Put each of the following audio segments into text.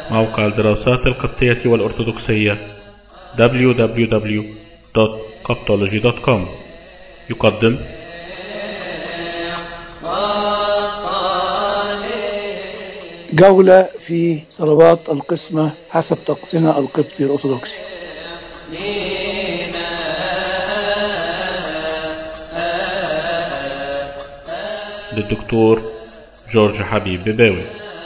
موقع الدراسات القبطية والأرثوذكسية www.coptology.com يقدم جولة في صلوات القسمة حسب طقسنا القبطي الأرثوذكسي للدكتور جورج حبيب بباوي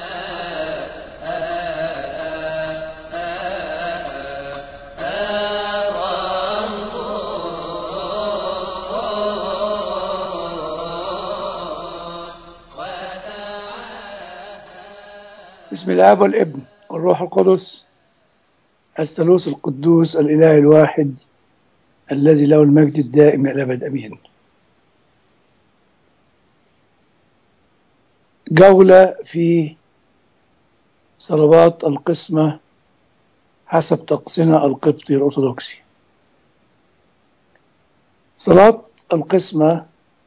بسم الآب والابن والروح القدس الثالوث القدوس الإله الواحد الذي له المجد الدائم إلى الأبد أمين جولة في صلوات القسمة حسب طقسنا القبطي الأرثوذكسي صلاة القسمة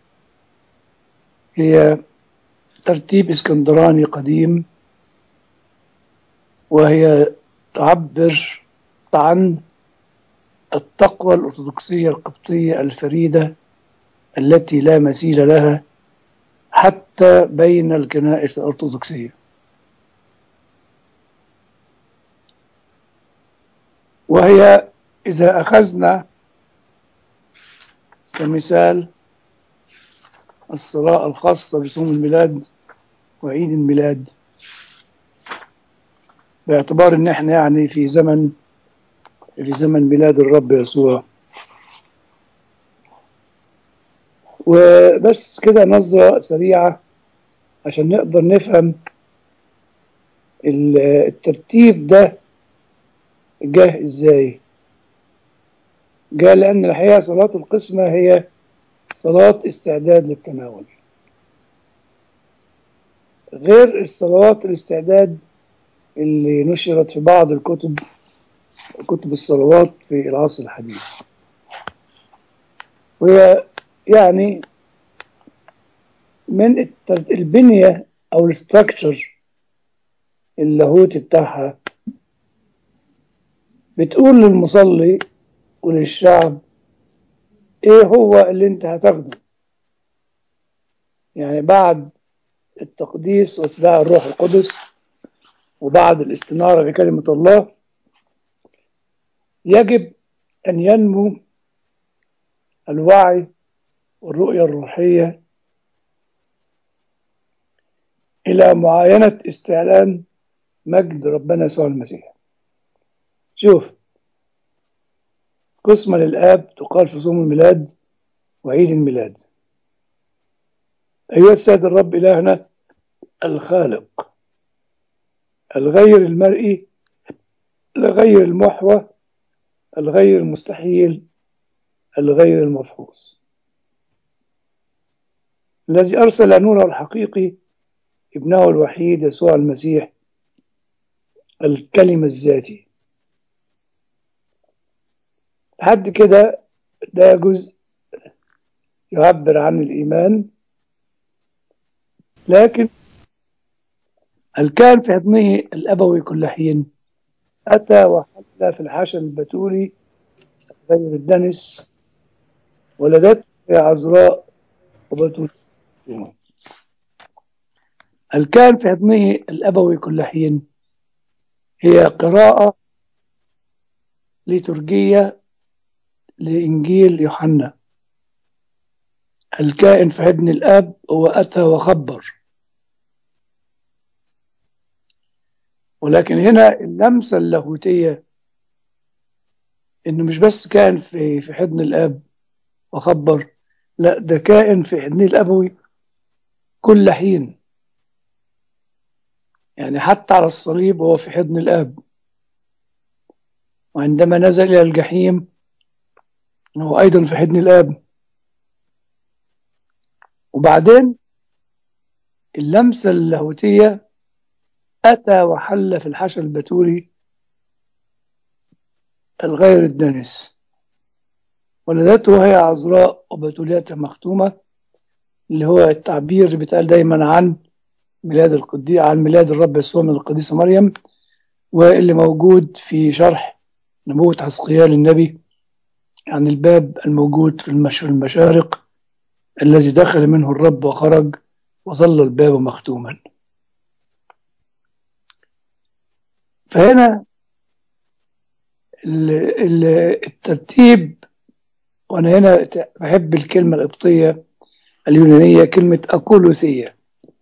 هي ترتيب اسكندراني قديم وهي تعبر عن التقوى الأرثوذكسية القبطية الفريدة التي لا مثيل لها حتى بين الكنائس الأرثوذكسية وهي إذا أخذنا كمثال الصلاة الخاصة بصوم الميلاد وعيد الميلاد باعتبار ان احنا يعني في زمن في زمن ميلاد الرب يسوع وبس كده نظرة سريعة عشان نقدر نفهم الترتيب ده جه ازاي جاء لأن الحقيقة صلاة القسمة هي صلاة استعداد للتناول غير الصلوات الاستعداد اللي نشرت في بعض الكتب كتب الصلوات في العصر الحديث وهي يعني من البنية أو الستراكشر اللاهوتي بتاعها بتقول للمصلي وللشعب ايه هو اللي انت هتاخده يعني بعد التقديس واستدعاء الروح القدس وبعد الاستنارة بكلمة الله يجب أن ينمو الوعي والرؤية الروحية إلى معاينة استعلان مجد ربنا يسوع المسيح شوف قسمة للآب تقال في صوم الميلاد وعيد الميلاد أيها السيد الرب إلهنا الخالق الغير المرئي الغير المحوى الغير المستحيل الغير المفحوص الذي أرسل نوره الحقيقي ابنه الوحيد يسوع المسيح الكلمة الذاتي لحد كده ده جزء يعبر عن الإيمان لكن هل كان في حضنه الأبوي كل حين أتى وحل في الحشا البتولي غير الدنس ولدته عذراء وبتول هل كان في حضنه الأبوي كل حين هي قراءة لترجية لإنجيل يوحنا الكائن في حضن الآب هو أتى وخبر ولكن هنا اللمسة اللاهوتية إنه مش بس كان في في حضن الآب وخبر لا ده كائن في حضن الأبوي كل حين يعني حتى على الصليب هو في حضن الآب وعندما نزل إلى الجحيم هو أيضا في حضن الآب وبعدين اللمسة اللاهوتية أتى وحل في الحشا البتولي الغير الدنس ولدته هي عذراء وبتوليتها مختومة اللي هو التعبير اللي بيتقال دايما عن ميلاد القديس عن ميلاد الرب يسوع من القديسة مريم واللي موجود في شرح نبوة حسقيال النبي عن الباب الموجود في المش- في المشارق الذي دخل منه الرب وخرج وظل الباب مختوما فهنا ال- ال- الترتيب وانا هنا ت- بحب الكلمه القبطيه اليونانيه كلمه اكولوثيه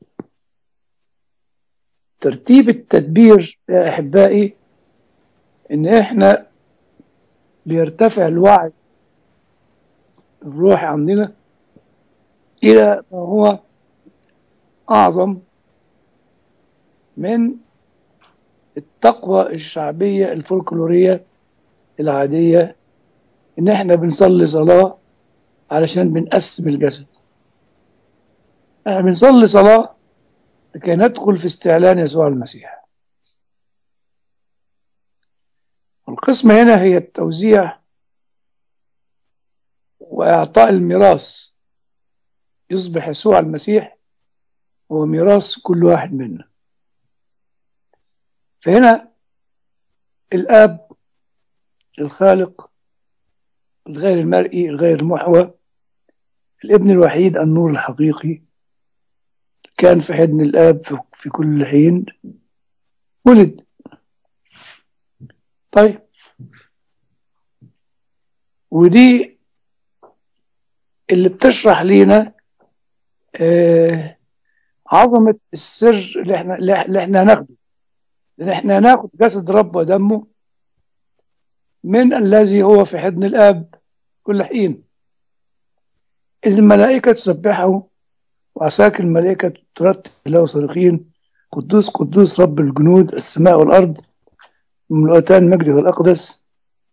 ترتيب التدبير يا احبائي ان احنا بيرتفع الوعي الروحي عندنا الى ما هو اعظم من التقوى الشعبيه الفولكلوريه العاديه ان احنا بنصلي صلاه علشان بنقسم الجسد احنا بنصلي صلاه لكي ندخل في استعلان يسوع المسيح القسمة هنا هي التوزيع وإعطاء الميراث يصبح يسوع المسيح هو ميراث كل واحد منا فهنا الآب الخالق الغير المرئي الغير المحوى الابن الوحيد النور الحقيقي كان في حضن الآب في- في كل حين ولد طيب ودي اللي بتشرح لينا آه عظمة السر اللي احنا اللي احنا هناخده لان احنا هناخد جسد رب ودمه من الذي هو في حضن الآب كل حين إذ الملائكة تسبحه وعساكر الملائكة ترتب له صارخين قدوس قدوس رب الجنود السماء والأرض مملوءتان مجده الأقدس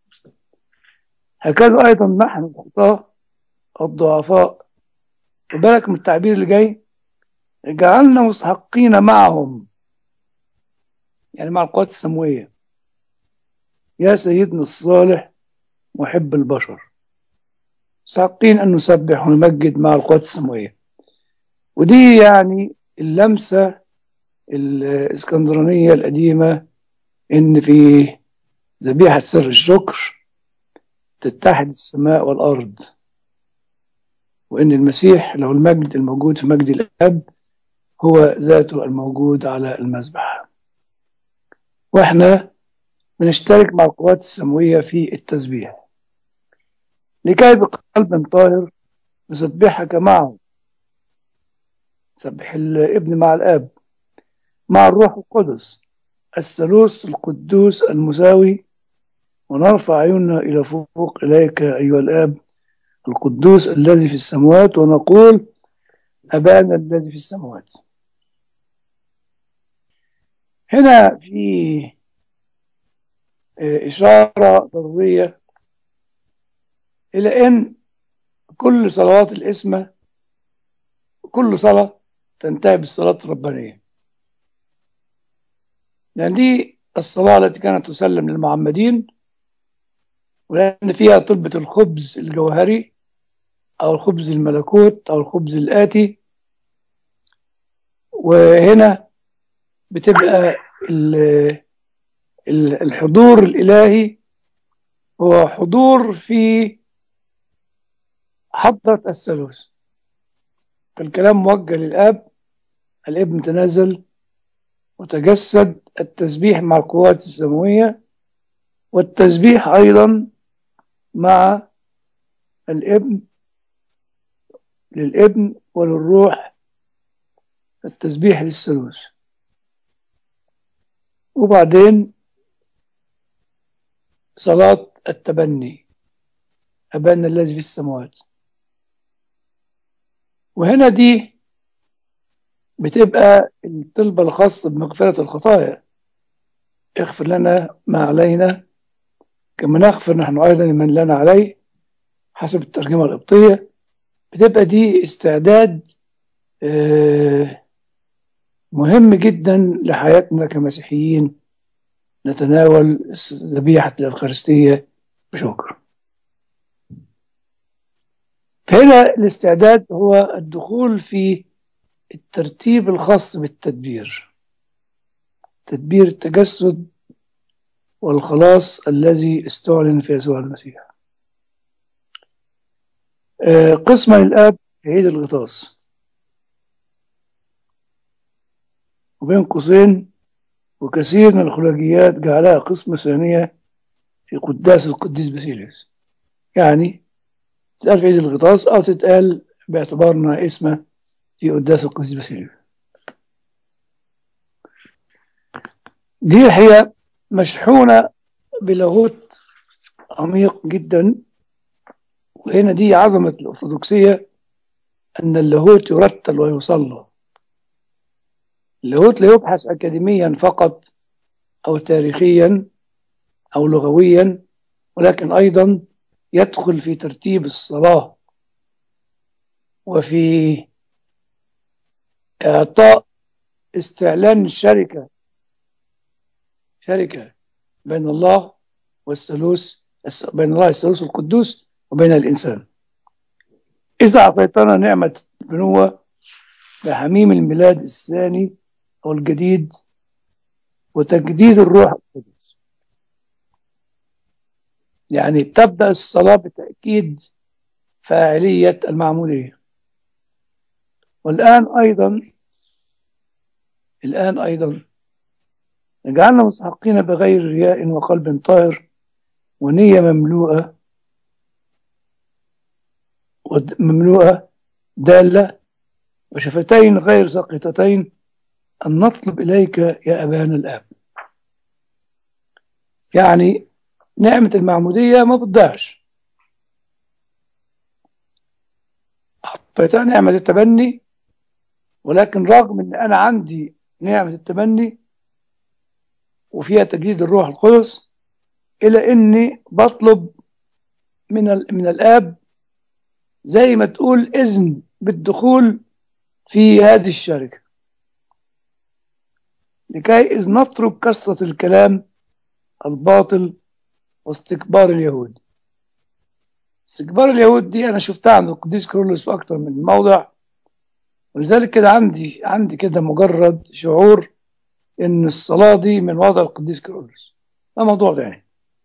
هكذا أيضا نحن الخطاة الضعفاء خد بالك من التعبير اللي جاي جعلنا مستحقين معهم يعني مع القوات السماوية يا سيدنا الصالح محب البشر مستحقين أن نسبح ونمجد مع القوات السماوية ودي يعني اللمسة الإسكندرانية القديمة إن في ذبيحة سر الشكر تتحد السماء والأرض وإن المسيح له المجد الموجود في مجد الآب هو ذاته الموجود على المذبح وإحنا بنشترك مع القوات السماوية في التسبيح لكي بقلب طاهر نسبحك معه سبح الابن مع الآب مع الروح القدس الثالوث القدوس المساوي ونرفع عيوننا إلى فوق إليك أيها الآب القدوس الذي في السماوات ونقول أبانا الذي في السماوات هنا في إشارة ضرورية إلى أن كل صلوات الإسمة كل صلاة تنتهي بالصلاة الربانية لأن دي الصلاة التي كانت تسلم للمعمدين ولأن فيها طلبة الخبز الجوهري أو الخبز الملكوت أو الخبز الآتي وهنا بتبقى الحضور الإلهي هو حضور في حضرة الثالوث فالكلام موجه للآب الابن تنزل وتجسد التسبيح مع القوات السماوية والتسبيح أيضا مع الابن للابن وللروح التسبيح للثالوث وبعدين صلاة التبني أبانا الذي في السماوات وهنا دي بتبقى الطلبة الخاصة بمغفرة الخطايا اغفر لنا ما علينا كما نغفر نحن أيضا من لنا عليه حسب الترجمة القبطية بتبقى دي استعداد مهم جدا لحياتنا كمسيحيين نتناول ذبيحة الأفخارستية بشكر فهنا الاستعداد هو الدخول في الترتيب الخاص بالتدبير تدبير التجسد والخلاص الذي استعلن في يسوع المسيح آه، قسمة للآب في عيد الغطاس وبين قوسين وكثير من الخلاجيات جعلها قسمة ثانية في قداس القديس باسيليوس يعني تتقال في عيد الغطاس أو تتقال باعتبارنا اسمه في قداس القديس باسيليوس دي الحقيقة مشحونة بلاهوت عميق جدا وهنا دي عظمة الأرثوذكسية أن اللاهوت يرتل ويصلى اللاهوت لا يبحث أكاديميا فقط أو تاريخيا أو لغويا ولكن أيضا يدخل في ترتيب الصلاة وفي إعطاء استعلان الشركة شركة بين الله والثالوث بين الله الثالوث القدوس وبين الإنسان إذا أعطيتنا نعمة البنوة بحميم الميلاد الثاني أو الجديد وتجديد الروح القدس يعني تبدأ الصلاة بتأكيد فاعلية المعمودية والآن أيضا الآن أيضا جعلنا مستحقين بغير رياء وقلب طاهر ونية مملوءة مملوءة دالة وشفتين غير ساقطتين أن نطلب إليك يا أبانا الآب يعني نعمة المعمودية ما بتضيعش حطيتها نعمة التبني ولكن رغم أن أنا عندي نعمة التبني وفيها تجديد الروح القدس إلى إني بطلب من من الآب زي ما تقول إذن بالدخول في هذه الشركة لكي إذ نترك كثرة الكلام الباطل واستكبار اليهود استكبار اليهود دي أنا شفتها عند القديس كرولوس في أكتر من موضع ولذلك كده عندي عندي كده مجرد شعور إن الصلاة دي من وضع القديس كرولوس ده موضوع تاني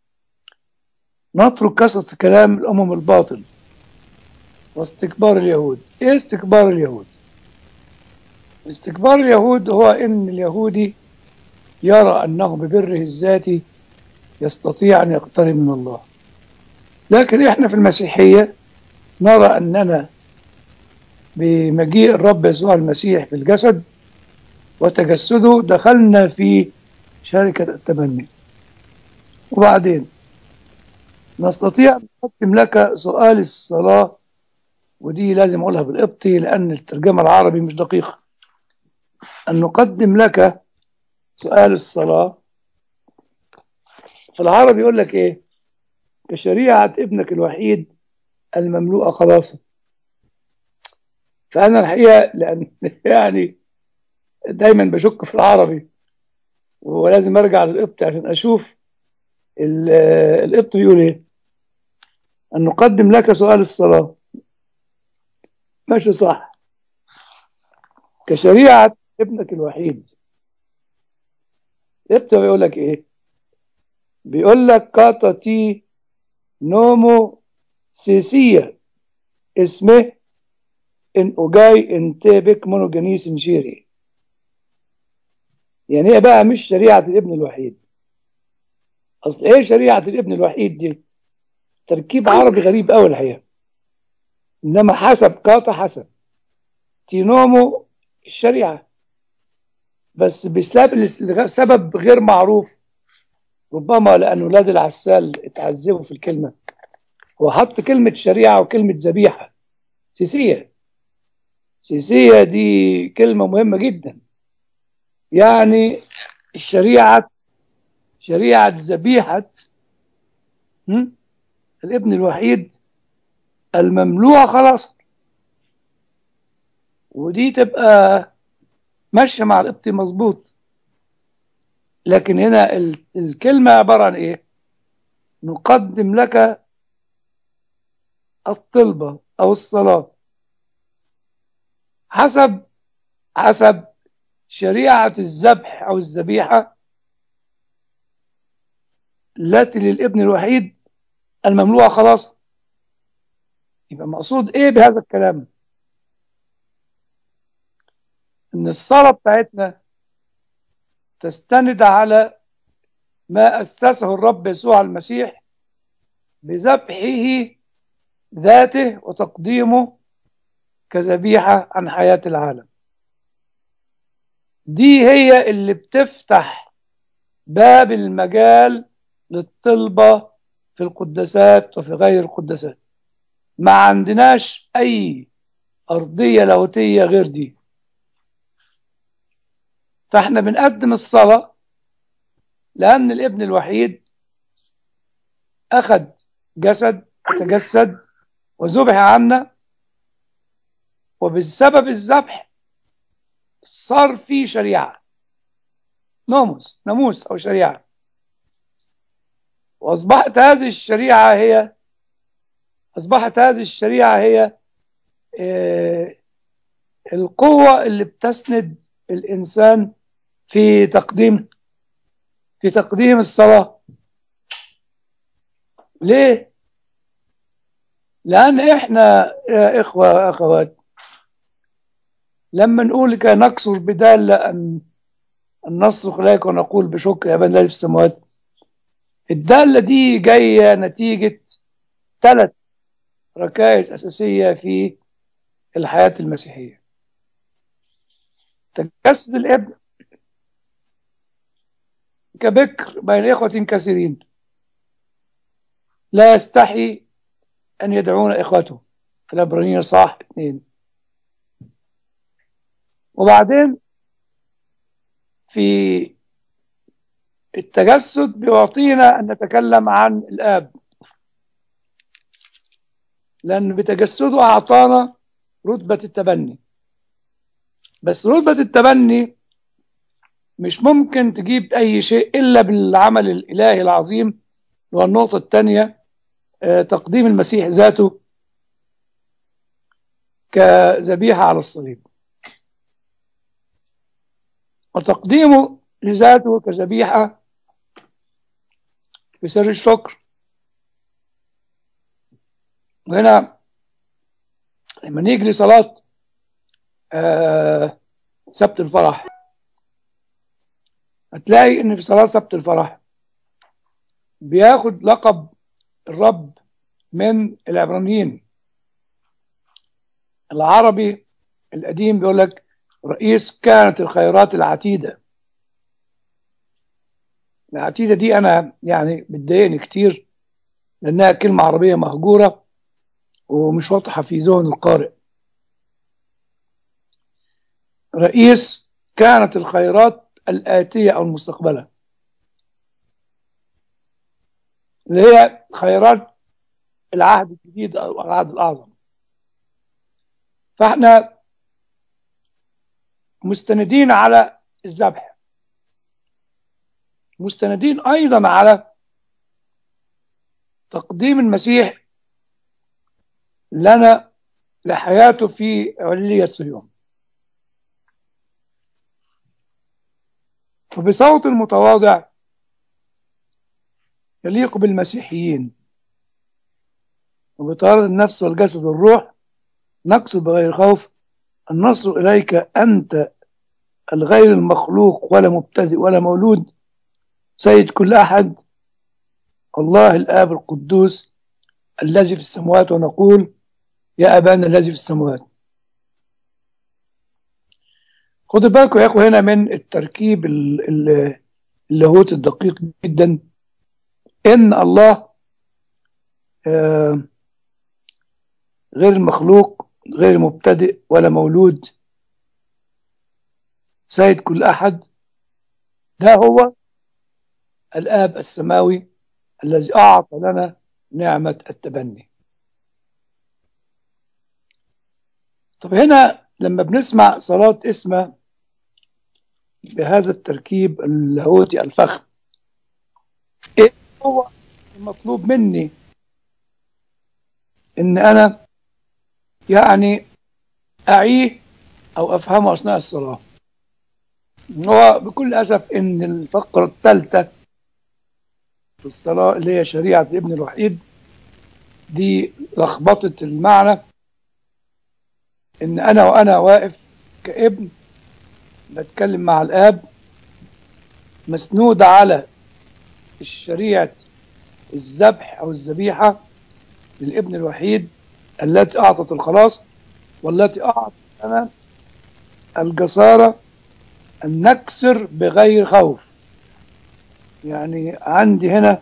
نترك كثرة كلام الأمم الباطل واستكبار اليهود إيه استكبار اليهود استكبار اليهود هو إن اليهودي يرى أنه ببره الذاتي يستطيع أن يقترب من الله لكن إحنا في المسيحية نرى أننا بمجيء الرب يسوع المسيح في الجسد وتجسده دخلنا في شركة التبني وبعدين نستطيع أن نقدم لك سؤال الصلاة ودي لازم أقولها بالقبطي لأن الترجمة العربي مش دقيقة أن نقدم لك سؤال الصلاة في العربي يقول لك إيه كشريعة ابنك الوحيد المملوءة خلاصا فأنا الحقيقة لأن يعني دايما بشك في العربي ولازم أرجع للقبط عشان أشوف القبط بيقول إيه أن نقدم لك سؤال الصلاة ماشي صح كشريعة ابنك الوحيد القبط بيقول لك إيه بيقول لك كاتاتي نومو سيسية اسمه ان اوجاي انتبك مونوجينيس انشيري يعني ايه بقى مش شريعة الابن الوحيد اصل ايه شريعة الابن الوحيد دي تركيب عربي غريب قوي الحقيقة انما حسب كاتا حسب تينومو الشريعة بس بسبب سبب غير معروف ربما لأن ولاد العسال اتعذبوا في الكلمة هو حط كلمة شريعة وكلمة ذبيحة سيسية سيسية دي كلمة مهمة جدا يعني الشريعة شريعة ذبيحة الابن الوحيد المملوءة خلاص ودي تبقى ماشية مع القبطي مظبوط لكن هنا الكلمة عبارة عن ايه نقدم لك الطلبة او الصلاة حسب حسب شريعة الذبح او الذبيحة التي للابن الوحيد المملوءة خلاص يبقى مقصود ايه بهذا الكلام ان الصلاة بتاعتنا تستند على ما أسسه الرب يسوع المسيح بذبحه ذاته وتقديمه كذبيحة عن حياة العالم دي هي اللي بتفتح باب المجال للطلبة في القداسات وفي غير القداسات ما عندناش أي أرضية لاهوتية غير دي فاحنا بنقدم الصلاة لأن الابن الوحيد أخذ جسد وتجسد وذبح عنا وبسبب الذبح صار في شريعة ناموس ناموس أو شريعة وأصبحت هذه الشريعة هي أصبحت هذه الشريعة هي آه، القوة اللي بتسند الإنسان في تقديم في تقديم الصلاة ليه؟ لأن إحنا يا إخوة أخوات لما نقول كان نكسر بدالة أن أن نصرخ إليك ونقول بشكر يا بني في السماوات الدالة دي جاية نتيجة ثلاث ركائز أساسية في الحياة المسيحية تجسد الابن كبكر بين إخوة كثيرين لا يستحي أن يدعون إخوته في العبرانية صح اثنين وبعدين في التجسد بيعطينا أن نتكلم عن الآب لأن بتجسده أعطانا رتبة التبني بس رتبة التبني مش ممكن تجيب أي شيء إلا بالعمل الإلهي العظيم والنقطة الثانية آه، تقديم المسيح ذاته كذبيحة على الصليب وتقديمه لذاته كذبيحة بسر الشكر وهنا لما نيجي لصلاة آه، سبت الفرح هتلاقي ان في صلاة سبت الفرح بياخد لقب الرب من العبرانيين العربي القديم بيقول لك رئيس كانت الخيرات العتيدة العتيدة دي أنا يعني بتضايقني كتير لأنها كلمة عربية مهجورة ومش واضحة في ذهن القارئ رئيس كانت الخيرات الآتية أو المستقبلة اللي هي خيرات العهد الجديد أو العهد الأعظم فاحنا مستندين على الذبح مستندين أيضا على تقديم المسيح لنا لحياته في علية صهيون وبصوت متواضع يليق بالمسيحيين وبطهارة النفس والجسد والروح نقصد بغير خوف النصر إليك أنت الغير المخلوق ولا مبتدئ ولا مولود سيد كل أحد الله الآب القدوس الذي في السماوات ونقول يا أبانا الذي في السماوات خدوا بالكم يا اخوة هنا من التركيب ال- ال- اللاهوت الدقيق جدا ان الله آه، غير المخلوق غير مبتدئ ولا مولود سيد كل احد ده هو الاب السماوي الذي اعطى لنا نعمه التبني طب هنا لما بنسمع صلاة اسمه بهذا التركيب اللاهوتي الفخم ايه هو المطلوب مني ان انا يعني اعيه او افهمه اثناء الصلاة هو بكل اسف ان الفقرة الثالثة في الصلاة اللي هي شريعة الابن الوحيد دي لخبطت المعنى ان انا وانا واقف كابن بتكلم مع الاب مسنود على الشريعة الذبح او الذبيحة للابن الوحيد التي اعطت الخلاص والتي اعطت لنا الجسارة ان نكسر بغير خوف يعني عندي هنا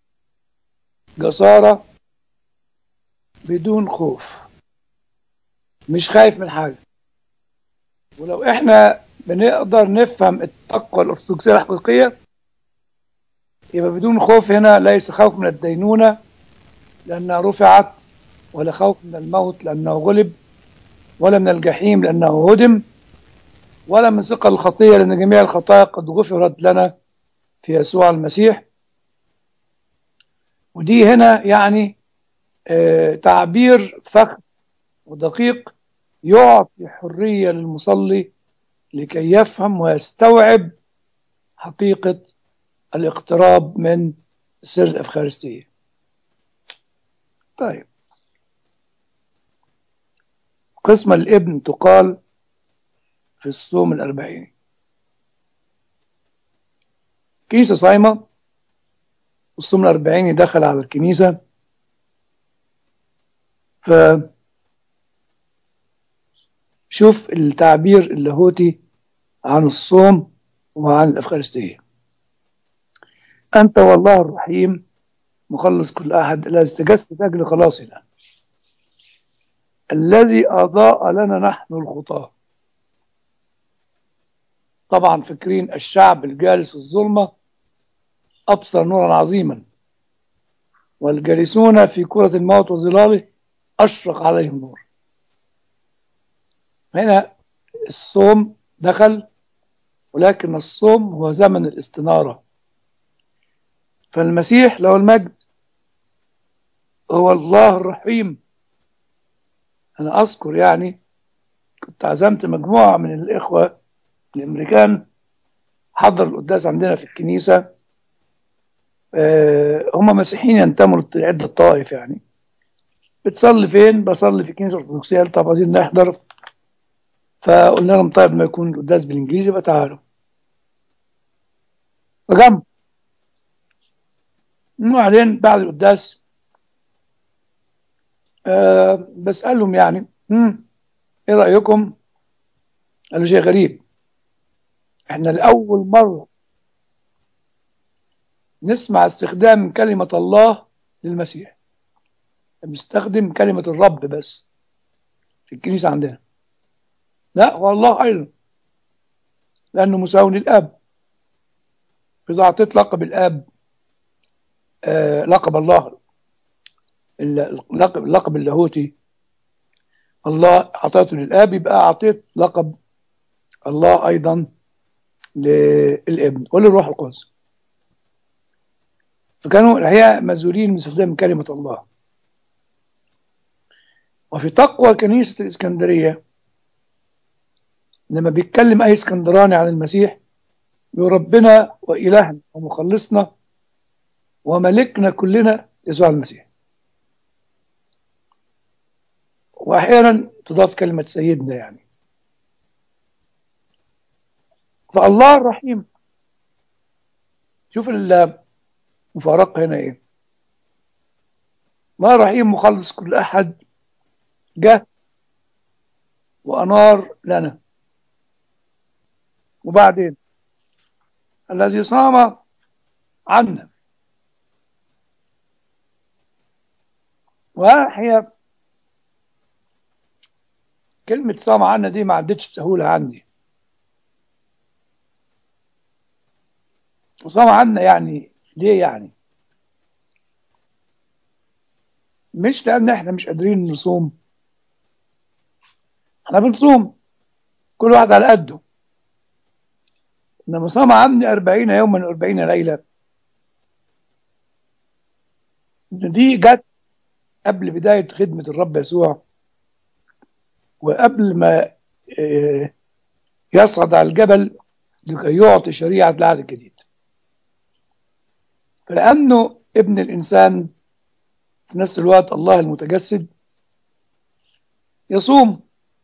جسارة بدون خوف مش خايف من حاجة ولو احنا بنقدر نفهم التقوى الأرثوذكسية الحقيقية يبقى بدون خوف هنا ليس خوف من الدينونة لأنها رفعت ولا خوف من الموت لأنه غلب ولا من الجحيم لأنه هدم ولا من ثقل الخطية لأن جميع الخطايا قد غفرت لنا في يسوع المسيح ودي هنا يعني آه تعبير فخم ودقيق يعطي حرية للمصلي لكي يفهم ويستوعب حقيقة الاقتراب من سر الأفخارستية طيب قسمة الابن تقال في الصوم الأربعيني كنيسة صايمة والصوم الأربعيني دخل على الكنيسة ف شوف التعبير اللاهوتي عن الصوم وعن الأفخارستية أنت والله الرحيم مخلص كل أحد الذي تجسد أجل خلاصنا الذي أضاء لنا نحن الخطاة طبعا فاكرين الشعب الجالس في الظلمة أبصر نورا عظيما والجالسون في كرة الموت وظلاله أشرق عليهم نور هنا الصوم دخل ولكن الصوم هو زمن الاستنارة فالمسيح له المجد هو الله الرحيم أنا أذكر يعني كنت عزمت مجموعة من الإخوة الأمريكان حضر القداس عندنا في الكنيسة آه هم مسيحيين ينتموا لعدة طوائف يعني بتصلي فين؟ بصلي في الكنيسة الأرثوذكسية طب عايزين نحضر فقلنا لهم طيب ما يكون القداس بالإنجليزي يبقى تعالوا فجنب وبعدين بعد القداس أه بسألهم يعني هم ايه رأيكم قالوا شيء غريب احنا لأول مرة نسمع استخدام كلمة الله للمسيح بنستخدم كلمة الرب بس في الكنيسة عندنا لا هو الله أيضا لأنه مساوي للآب إذا أعطيت لقب الآب آه لقب الله اللقب, اللقب اللاهوتي الله أعطيته للآب يبقى أعطيت لقب الله أيضا للابن وللروح القدس فكانوا الحقيقة مزولين من استخدام كلمة الله وفي تقوى كنيسة الإسكندرية لما بيتكلم أي اسكندراني عن المسيح يقول ربنا وإلهنا ومخلصنا وملكنا كلنا يسوع المسيح وأحيانا تضاف كلمة سيدنا يعني فالله الرحيم شوف المفارقة هنا ايه ما رحيم مخلص كل أحد جه وأنار لنا وبعدين الذي صام عنا وهي كلمة صام عنا دي ما عدتش بسهولة عندي وصام عنا يعني ليه يعني مش لأن احنا مش قادرين نصوم احنا بنصوم كل واحد على قده إنما صام عني أربعين يوما وأربعين ليلة دي جت قبل بداية خدمة الرب يسوع وقبل ما يصعد على الجبل لكي يعطي شريعة العهد الجديد فلأنه ابن الإنسان في نفس الوقت الله المتجسد يصوم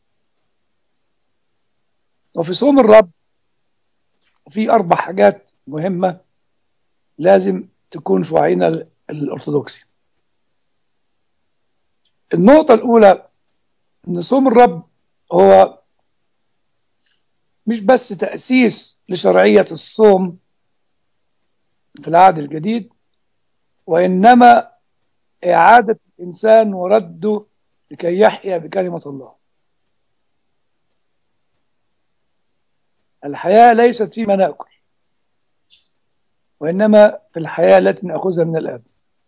وفي صوم الرب في أربع حاجات مهمة لازم تكون في وعينا الأرثوذكسي النقطة الأولى إن صوم الرب هو مش بس تأسيس لشرعية الصوم في العهد الجديد وإنما إعادة الإنسان ورده لكي يحيا بكلمة الله الحياة ليست فيما نأكل وإنما في الحياة التي نأخذها من الآب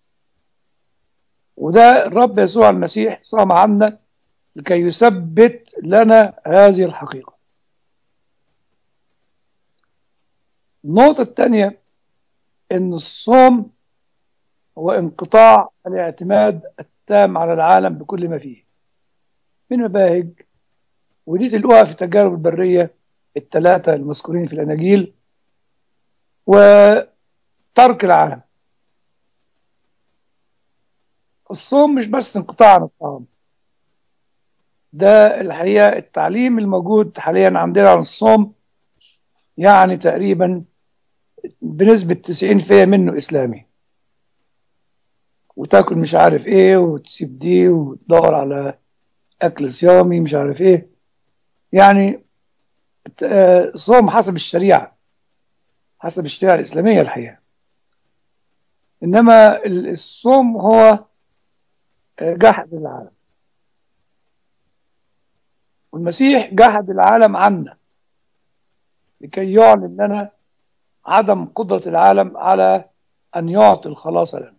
وده الرب يسوع المسيح صام عنا لكي يثبت لنا هذه الحقيقة النقطة الثانية إن الصوم هو انقطاع الاعتماد التام على العالم بكل ما فيه من مباهج ودي تلقوها في التجارب البرية الثلاثة المذكورين في الأناجيل وترك العالم الصوم مش بس انقطاع عن الطعام ده الحقيقة التعليم الموجود حاليا عندنا عن الصوم يعني تقريبا بنسبة 90% منه إسلامي وتاكل مش عارف ايه وتسيب دي وتدور على أكل صيامي مش عارف ايه يعني الصوم حسب الشريعة حسب الشريعة الإسلامية الحقيقة إنما الصوم هو جحد العالم والمسيح جحد العالم عنا لكي يعلن لنا عدم قدرة العالم على أن يعطي الخلاص لنا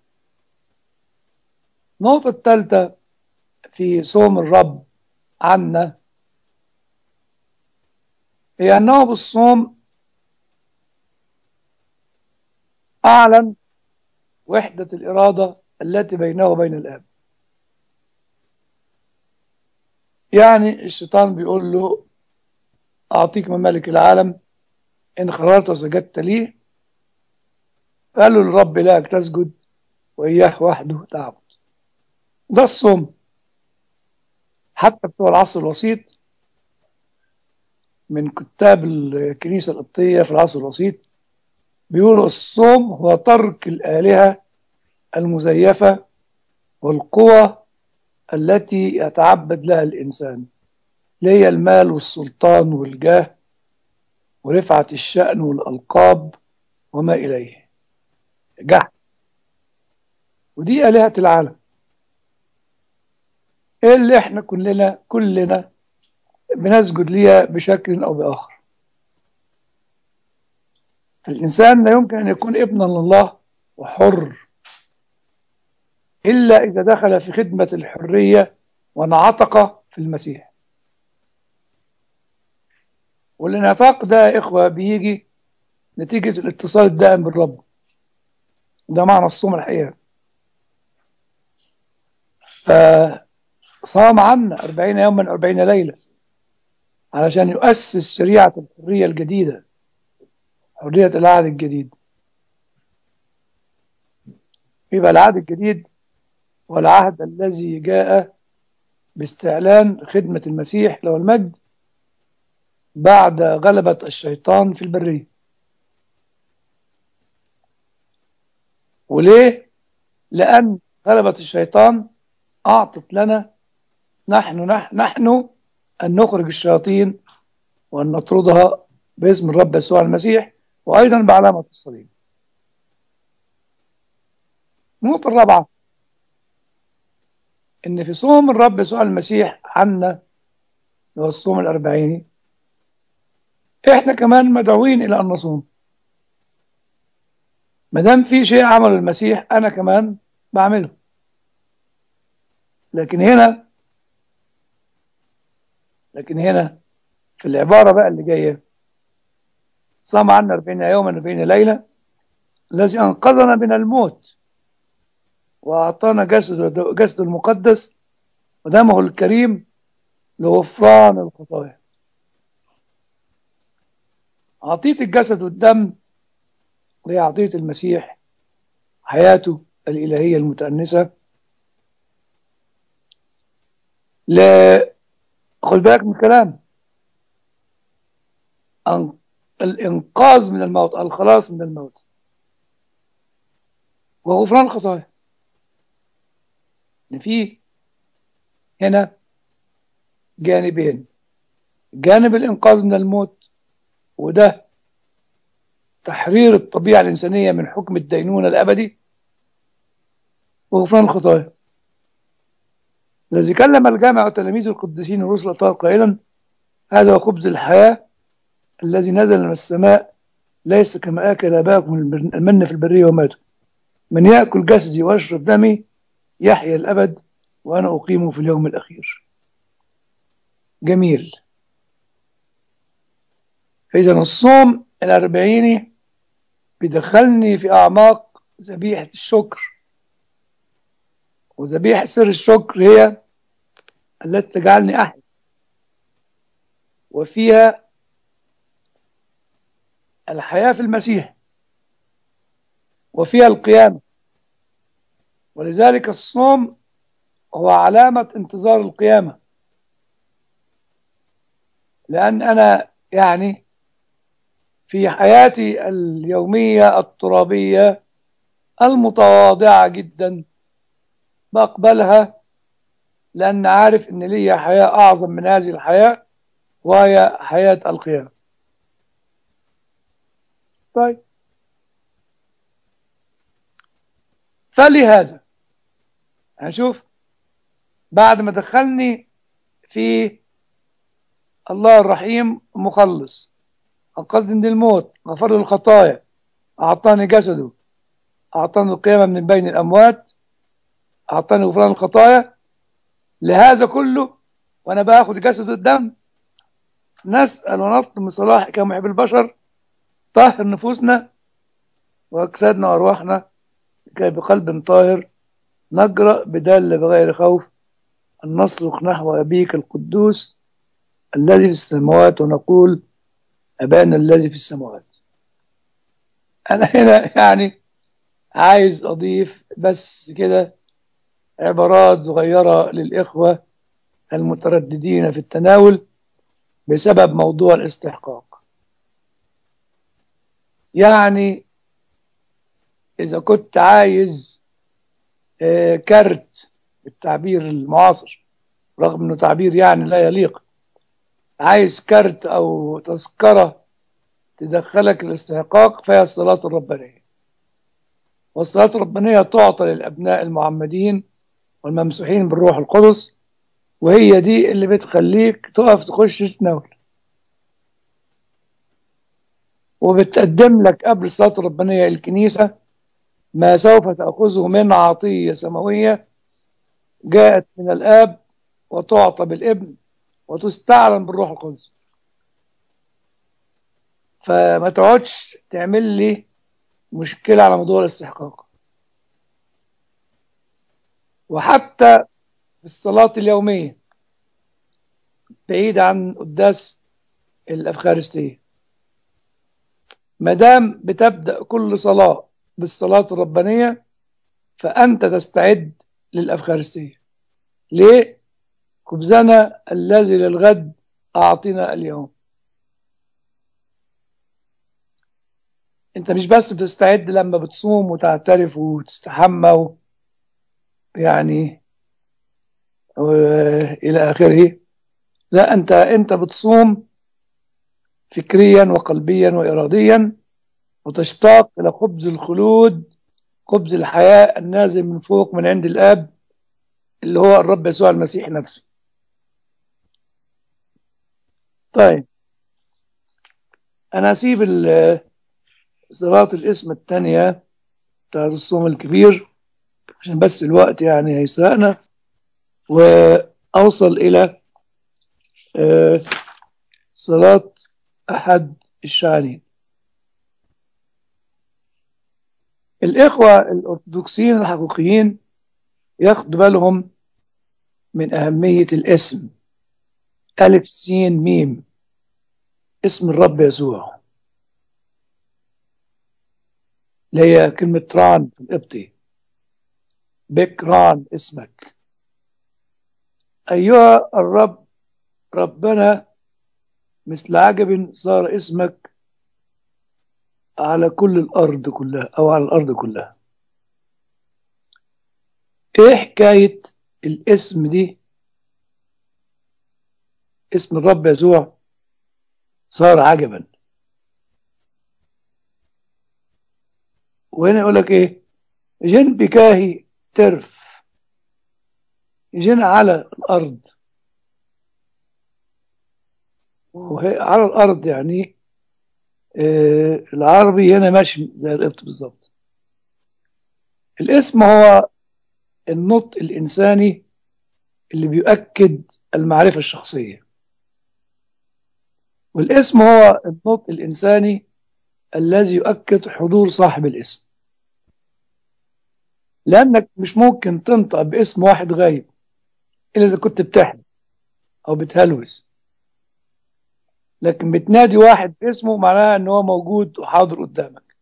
النقطة الثالثة في صوم الرب عنا هي أنه بالصوم أعلن وحدة الإرادة التي بينه وبين الآب يعني الشيطان بيقول له أعطيك ممالك العالم إن خررت وسجدت لي قال له الرب إلهك تسجد وإياه وحده تعبد ده الصوم حتى بتوع العصر الوسيط من كتاب الكنيسة القبطية في العصر الوسيط بيقولوا الصوم هو ترك الآلهة المزيفة والقوى التي يتعبد لها الإنسان اللي هي المال والسلطان والجاه ورفعة الشأن والألقاب وما إليه جحد ودي آلهة العالم اللي احنا كلنا كلنا بنسجد ليها بشكل أو بآخر الإنسان لا يمكن أن يكون ابنا لله وحر إلا إذا دخل في خدمة الحرية وانعتق في المسيح والانعتاق ده يا إخوة بيجي نتيجة الاتصال الدائم بالرب ده معنى الصوم الحقيقة فصام عنا أربعين يوما أربعين ليلة علشان يؤسس شريعة الحرية الجديدة حرية العهد الجديد يبقى العهد الجديد والعهد الذي جاء باستعلان خدمة المسيح له المجد بعد غلبة الشيطان في البرية وليه؟ لأن غلبة الشيطان أعطت لنا نحن نحن, نحن أن نخرج الشياطين وأن نطردها باسم الرب يسوع المسيح وأيضا بعلامة الصليب النقطة الرابعة إن في صوم الرب يسوع المسيح عنا هو الصوم الأربعيني إحنا كمان مدعوين إلى أن نصوم ما دام في شيء عمله المسيح أنا كمان بعمله لكن هنا لكن هنا في العبارة بقى اللي جاية صام عنا 40 يوما 40 ليلة الذي أنقذنا من الموت وأعطانا جسد جسد المقدس ودمه الكريم لغفران الخطايا عطية الجسد والدم وهي عطية المسيح حياته الإلهية المتأنسة لا خد بالك من الكلام أن- الإنقاذ من الموت الخلاص من الموت وغفران الخطايا إن في هنا جانبين جانب الإنقاذ من الموت وده تحرير الطبيعة الإنسانية من حكم الدينونة الأبدي وغفران الخطايا الذي كلم الجامع وتلاميذ القديسين الرسل الأطهار قائلا هذا هو خبز الحياة الذي نزل من السماء ليس كما آكل آباؤكم البر- المن في البرية وماتوا من يأكل جسدي ويشرب دمي يحيا الأبد وأنا أقيمه في اليوم الأخير جميل فإذا الصوم الأربعيني بيدخلني في أعماق ذبيحة الشكر وذبيحة سر الشكر هي التي تجعلني أحيا وفيها الحياة في المسيح وفيها القيامة ولذلك الصوم هو علامة انتظار القيامة لأن أنا يعني في حياتي اليومية الترابية المتواضعة جدا بقبلها لأن عارف إن لي حياة أعظم من هذه الحياة وهي حياة القيامة طيب فلهذا هنشوف بعد ما دخلني في الله الرحيم مخلص أنقذني من الموت غفر لي الخطايا أعطاني جسده أعطاني القيامة من بين الأموات أعطاني غفران الخطايا لهذا كله وأنا باخد جسد الدم نسأل ونطلب من صلاحك يا محب البشر طهر نفوسنا وأجسادنا وأرواحنا لكي بقلب طاهر نجرأ بدال بغير خوف أن نصرخ نحو أبيك القدوس الذي في السماوات ونقول أبانا الذي في السماوات أنا هنا يعني عايز أضيف بس كده عبارات صغيرة للإخوة المترددين في التناول بسبب موضوع الاستحقاق يعني إذا كنت عايز آه، كارت بالتعبير المعاصر رغم انه تعبير يعني لا يليق عايز كارت او تذكرة تدخلك الاستحقاق فهي الصلاة الربانية والصلاة الربانية تعطى للأبناء المعمدين والممسوحين بالروح القدس وهي دي اللي بتخليك تقف تخش تتناول وبتقدم لك قبل الصلاة الربانية الكنيسة ما سوف تأخذه من عطية سماوية جاءت من الآب وتعطى بالابن وتستعلن بالروح القدس فما تقعدش تعمل لي مشكلة على موضوع الاستحقاق وحتى في الصلاة اليومية بعيد عن قداس الأفخارستية ما دام بتبدأ كل صلاة بالصلاة الربانية فأنت تستعد للأفخارستية ليه؟ خبزنا الذي للغد أعطنا اليوم أنت مش بس بتستعد لما بتصوم وتعترف وتستحمى و... يعني و... إلى آخره لا أنت أنت بتصوم فكريا وقلبيا وإراديا وتشتاق إلى خبز الخلود خبز الحياة النازل من فوق من عند الآب اللي هو الرب يسوع المسيح نفسه طيب أنا أسيب صلاة الاسم الثانية بتاعت الصوم الكبير عشان بس الوقت يعني هيسرقنا وأوصل إلى صلاة أحد الشعانين الإخوة الأرثوذكسيين الحقيقيين ياخدوا بالهم من أهمية الاسم ألف سين ميم اسم الرب يسوع اللي هي كلمة ران في القبطي بكران اسمك أيها الرب ربنا مثل عجب صار اسمك على كل الأرض كلها أو على الأرض كلها إيه حكاية الاسم دي اسم الرب يسوع صار عجبا وهنا يقول لك ايه جن بكاهي ترف جن على الارض وهي على الارض يعني آه العربي هنا ماشي زي القبط بالظبط الاسم هو النطق الانساني اللي بيؤكد المعرفه الشخصيه والاسم هو النطق الانساني الذي يؤكد حضور صاحب الاسم لأنك مش ممكن تنطق باسم واحد غايب إلا إذا كنت بتحلم أو بتهلوس لكن بتنادي واحد باسمه معناها إن هو موجود وحاضر قدامك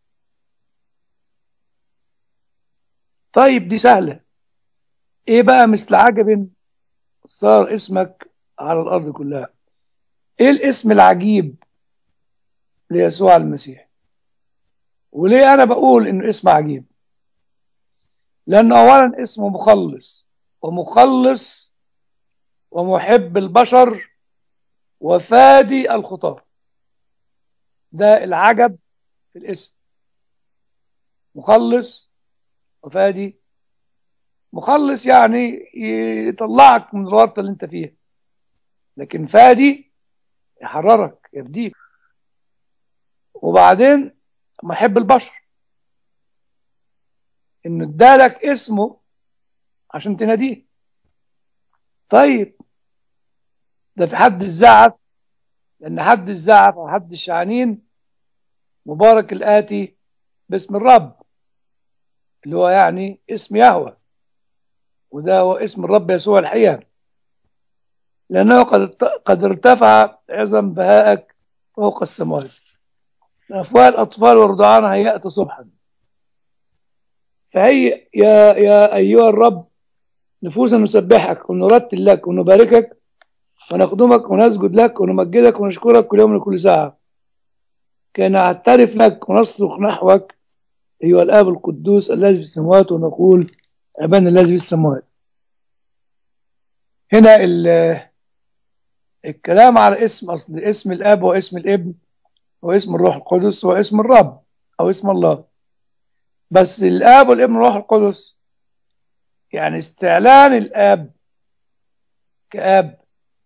طيب دي سهلة إيه بقى مثل عجب صار اسمك على الأرض كلها إيه الاسم العجيب ليسوع المسيح وليه أنا بقول إنه اسم عجيب لأنه أولا اسمه مخلص ومخلص ومحب البشر وفادي الخطاة ده العجب في الاسم مخلص وفادي مخلص يعني يطلعك من الورطة اللي انت فيها لكن فادي يحررك يفديك وبعدين محب البشر انه ادالك اسمه عشان تناديه طيب ده في حد الزعف لان حد الزعف او حد الشعانين مبارك الاتي باسم الرب اللي هو يعني اسم يهوه وده هو اسم الرب يسوع الحقيقه لانه قد قد ارتفع عظم بهائك فوق السماوات افواه الاطفال والرضعان هيأت صبحا فهي يا يا أيها الرب نفوسا نسبحك ونرتل لك ونباركك ونخدمك ونسجد لك ونمجدك ونشكرك كل يوم وكل ساعة كي نعترف لك ونصرخ نحوك أيها الآب القدوس الذي في السماوات ونقول أبانا الذي في السماوات هنا الكلام على اسم أصل اسم الآب واسم الابن واسم الروح القدس واسم الرب أو اسم الله بس الاب والابن والروح القدس يعني استعلان الاب كاب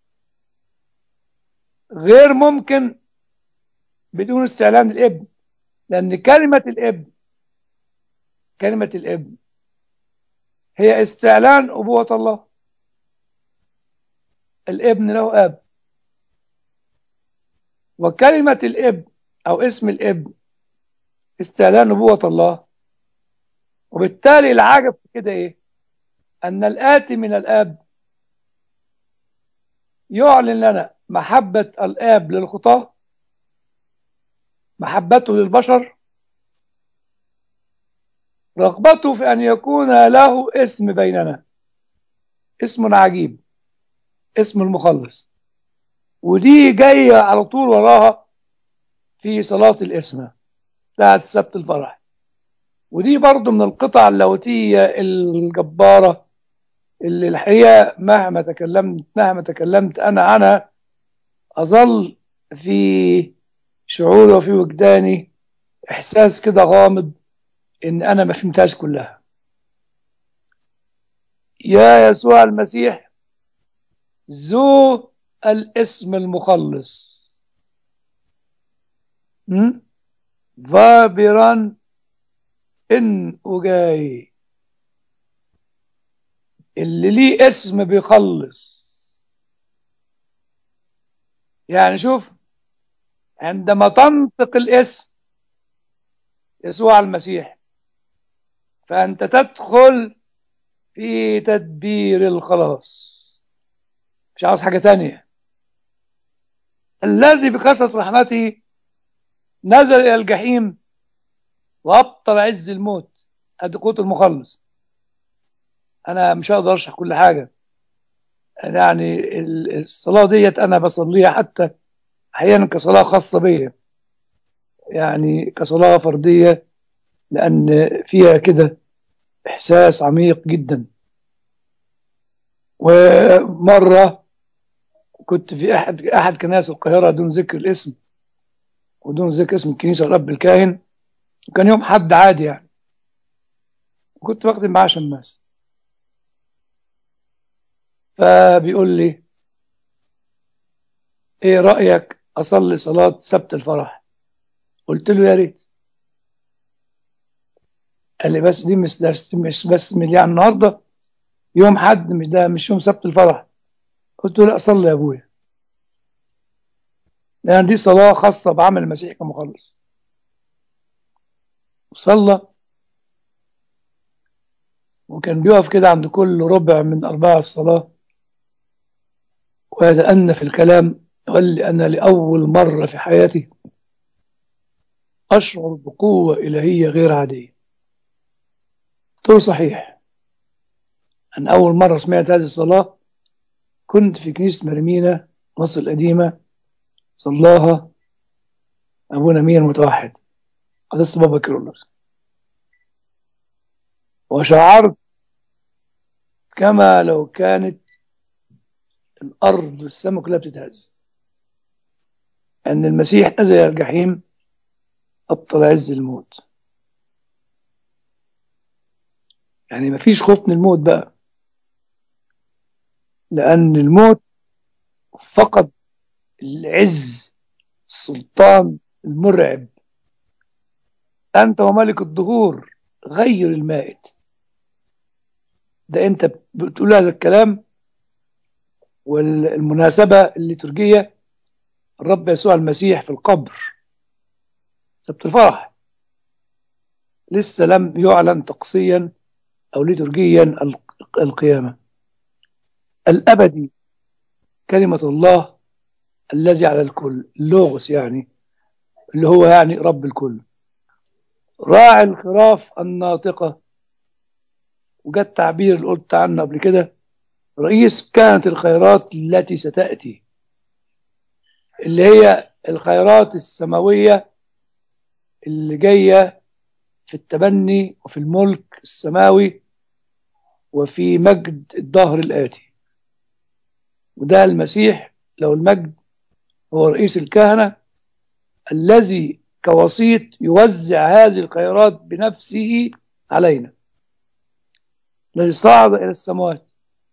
غير ممكن بدون استعلان الابن لان كلمه الابن كلمه الابن هي استعلان ابوه الله الابن له اب وكلمه الابن او اسم الابن استعلان ابوه الله وبالتالي العجب في كده ايه ان الاتي من الاب يعلن لنا محبة الاب للخطاة محبته للبشر رغبته في ان يكون له اسم بيننا اسم عجيب اسم المخلص ودي جاية على طول وراها في صلاة الاسمة بتاعت سبت الفرح ودي برضو من القطع اللاهوتية الجبارة اللي الحقيقة مهما تكلمت مهما تكلمت أنا عنها أظل في شعوري وفي وجداني إحساس كده غامض إن أنا ما فهمتهاش كلها يا يسوع المسيح ذو الاسم المخلص فابرا إن وجاي اللي ليه اسم بيخلص يعني شوف عندما تنطق الاسم يسوع المسيح فأنت تدخل في تدبير الخلاص مش عاوز حاجة تانية الذي بكثرة رحمته نزل إلى الجحيم وأبطل عز الموت هذه قوة المخلص أنا مش هقدر أشرح كل حاجة يعني الصلاة ديت أنا بصليها حتى أحيانا كصلاة خاصة بيا يعني كصلاة فردية لأن فيها كده إحساس عميق جدا ومرة كنت في أحد أحد كنائس القاهرة دون ذكر الاسم ودون ذكر اسم الكنيسة والأب الكاهن وكان يوم حد عادي يعني وكنت بخدم معاه شماس فبيقول لي ايه رأيك اصلي صلاة سبت الفرح قلت له يا ريت قال لي بس دي مش مش بس من يعني النهارده يوم حد مش ده مش يوم سبت الفرح قلت له لا صلي يا ابويا لان دي صلاة خاصة بعمل المسيح كمخلص وصلى وكان بيقف كده عند كل ربع من أرباع الصلاة ويتأنى في الكلام قال لي أنا لأول مرة في حياتي أشعر بقوة إلهية غير عادية قلت له صحيح أنا أول مرة سمعت هذه الصلاة كنت في كنيسة مرمينا مصر القديمة صلاها أبونا مين المتوحد قدس بابا كيرلس وشعرت كما لو كانت الأرض والسماء كلها بتتهز أن المسيح نزل إلى الجحيم أبطل عز الموت يعني مفيش خوف من الموت بقى لأن الموت فقد العز السلطان المرعب أنت وملك الدهور غير المائت ده أنت بتقول هذا الكلام والمناسبة الليتورجية الرب يسوع المسيح في القبر سبت الفرح لسه لم يعلن طقسيا أو ليتورجيا القيامة الأبدي كلمة الله الذي على الكل اللوغوس يعني اللي هو يعني رب الكل راعي الخراف الناطقة وجد تعبير اللي قلت عنه قبل كده رئيس كانت الخيرات التي ستأتي اللي هي الخيرات السماوية اللي جاية في التبني وفي الملك السماوي وفي مجد الظهر الآتي وده المسيح لو المجد هو رئيس الكهنة الذي كوسيط يوزع هذه الخيرات بنفسه علينا الذي صعد إلى السماوات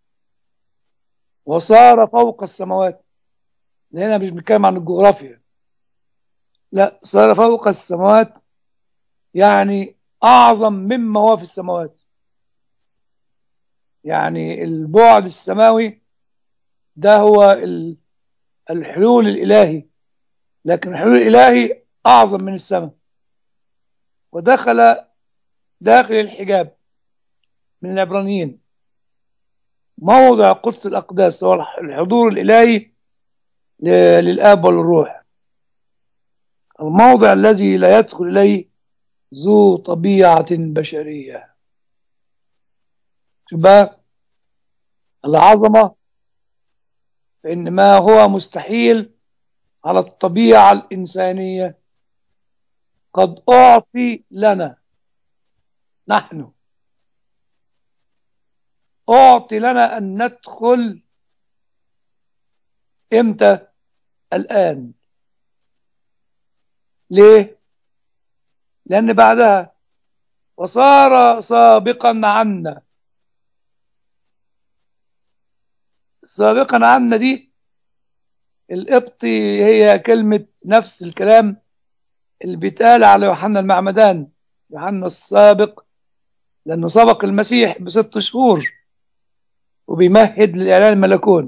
وصار فوق السماوات هنا مش بنتكلم عن الجغرافيا لا صار فوق السماوات يعني أعظم مما هو في السماوات يعني البعد السماوي ده هو الحلول الإلهي لكن الحلول الإلهي أعظم من السماء ودخل داخل الحجاب من العبرانيين موضع قدس الأقداس هو الحضور الإلهي للآب والروح الموضع الذي لا يدخل إليه ذو طبيعة بشرية شباب العظمة فإن ما هو مستحيل على الطبيعة الإنسانية قد أعطي لنا نحن أعطي لنا أن ندخل إمتى الآن ليه لأن بعدها وصار سابقا عنا سابقا عنا دي القبطي هي كلمة نفس الكلام اللي بيتقال على يوحنا المعمدان يوحنا السابق لأنه سبق المسيح بست شهور وبيمهد للإعلان الملكون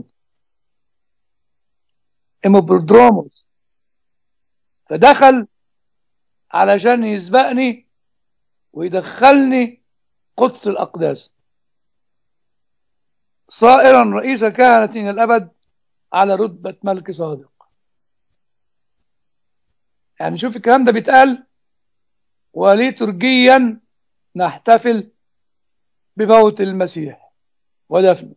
إموبرودروموس فدخل علشان يسبقني ويدخلني قدس الأقداس صائرا رئيس كهنة إلى الأبد على رتبة ملك صادق يعني شوف الكلام ده بيتقال وليترجيا نحتفل بموت المسيح ودفنه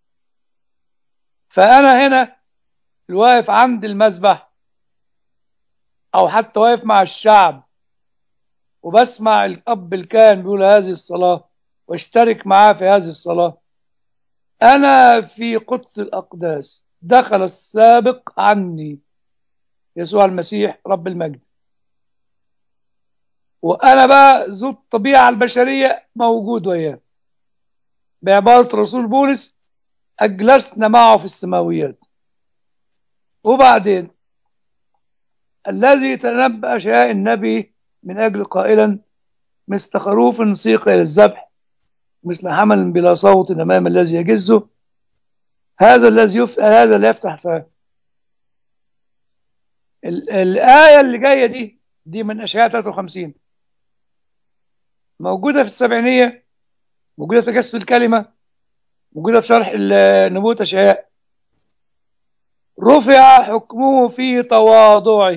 فأنا هنا الواقف عند المذبح أو حتى واقف مع الشعب وبسمع الأب الكاهن بيقول هذه الصلاة واشترك معاه في هذه الصلاة أنا في قدس الأقداس دخل السابق عني يسوع المسيح رب المجد وأنا بقى ذو الطبيعة البشرية موجود وياه بعبارة رسول بولس أجلسنا معه في السماويات وبعدين الذي تنبأ شاء النبي من أجل قائلا مثل خروف سيق إلى الذبح مثل حمل بلا صوت أمام الذي يجزه هذا الذي يف... هذا اللي يفتح فاه ال... الآية اللي جاية دي دي من أشعياء 53 موجودة في السبعينية موجودة في كشف الكلمة موجودة في شرح نبوة أشعياء رفع حكمه في تواضعه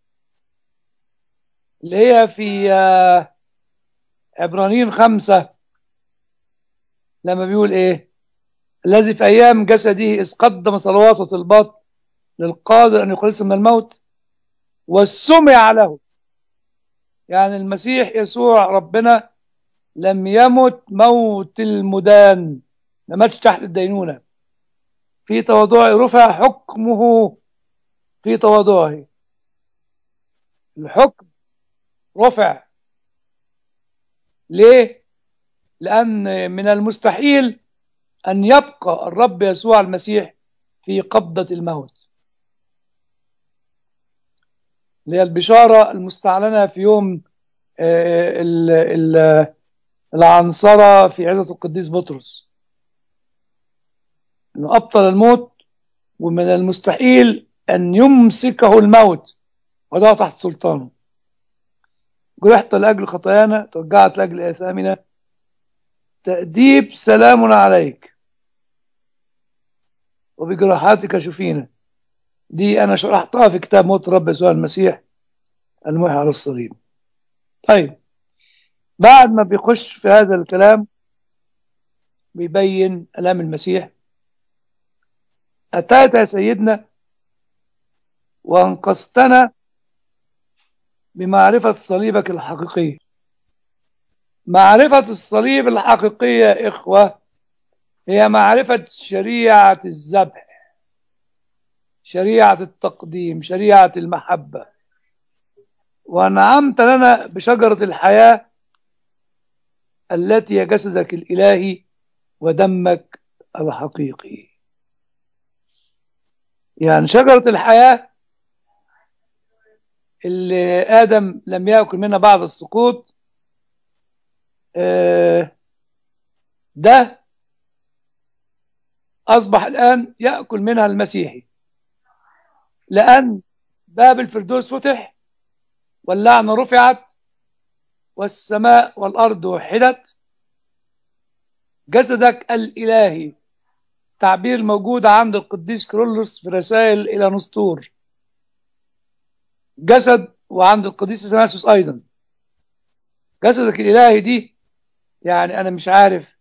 اللي هي في عبرانيين خمسة لما بيقول ايه الذي في ايام جسده اذ قدم صلوات وطلبات للقادر ان يخلصه من الموت والسمع له يعني المسيح يسوع ربنا لم يمت موت المدان ما ماتش تحت الدينونة في تواضعه رفع حكمه في تواضعه الحكم رفع ليه لأن من المستحيل أن يبقى الرب يسوع المسيح في قبضة الموت اللي هي البشارة المستعلنة في يوم العنصرة في عزة القديس بطرس أنه أبطل الموت ومن المستحيل أن يمسكه الموت وضعه تحت سلطانه جرحت لأجل خطايانا توجعت لأجل آثامنا تأديب سلام عليك وبجراحاتك شفينا دي أنا شرحتها في كتاب موت رب يسوع المسيح المحي على الصليب طيب بعد ما بيخش في هذا الكلام بيبين ألام المسيح أتيت يا سيدنا وانقذتنا بمعرفة صليبك الحقيقي معرفة الصليب الحقيقية يا إخوة هي معرفة شريعة الذبح شريعة التقديم شريعة المحبة وأنعمت لنا بشجرة الحياة التي هي جسدك الإلهي ودمك الحقيقي يعني شجرة الحياة اللي آدم لم يأكل منها بعد السقوط ده أصبح الآن يأكل منها المسيحي لأن باب الفردوس فتح واللعنة رفعت والسماء والأرض وحدت جسدك الإلهي تعبير موجود عند القديس كرولوس في رسائل إلى نسطور جسد وعند القديس اثناسيوس أيضا جسدك الإلهي دي يعني أنا مش عارف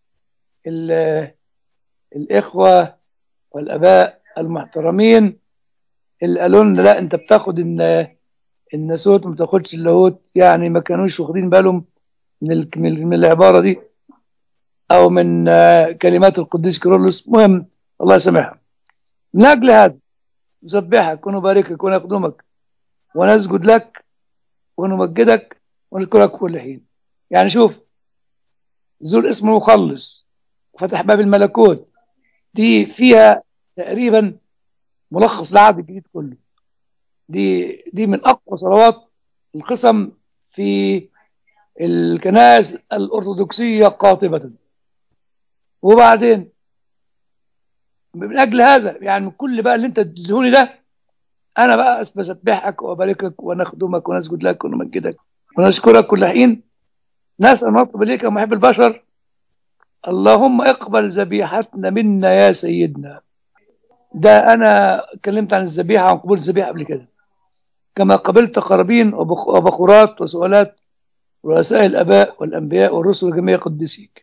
الإخوة والأباء المحترمين اللي قالوا لنا لا أنت بتاخد إن الناسوت ما بتاخدش اللاهوت يعني ما كانوش واخدين بالهم من من العبارة دي أو من كلمات القديس كيرلس مهم الله يسامحهم من أجل هذا نسبحك ونباركك ونخدمك ونسجد لك ونمجدك ونذكرك كل حين يعني شوف ذو الاسم المخلص فتح باب الملكوت دي فيها تقريبا ملخص العهد الجديد كله دي دي من اقوى صلوات القسم في الكنائس الارثوذكسيه قاطبه وبعدين من اجل هذا يعني من كل بقى اللي انت تدهوني ده انا بقى بسبحك واباركك ونخدمك ونسجد لك ونمجدك ونشكرك كل حين نسال نطلب اليك يا محب البشر اللهم اقبل ذبيحتنا منا يا سيدنا ده انا اتكلمت عن الذبيحه عن قبول الذبيحه قبل كده كما قبلت قرابين وبخورات وسؤالات رؤساء الآباء والأنبياء والرسل وجميع قدسيك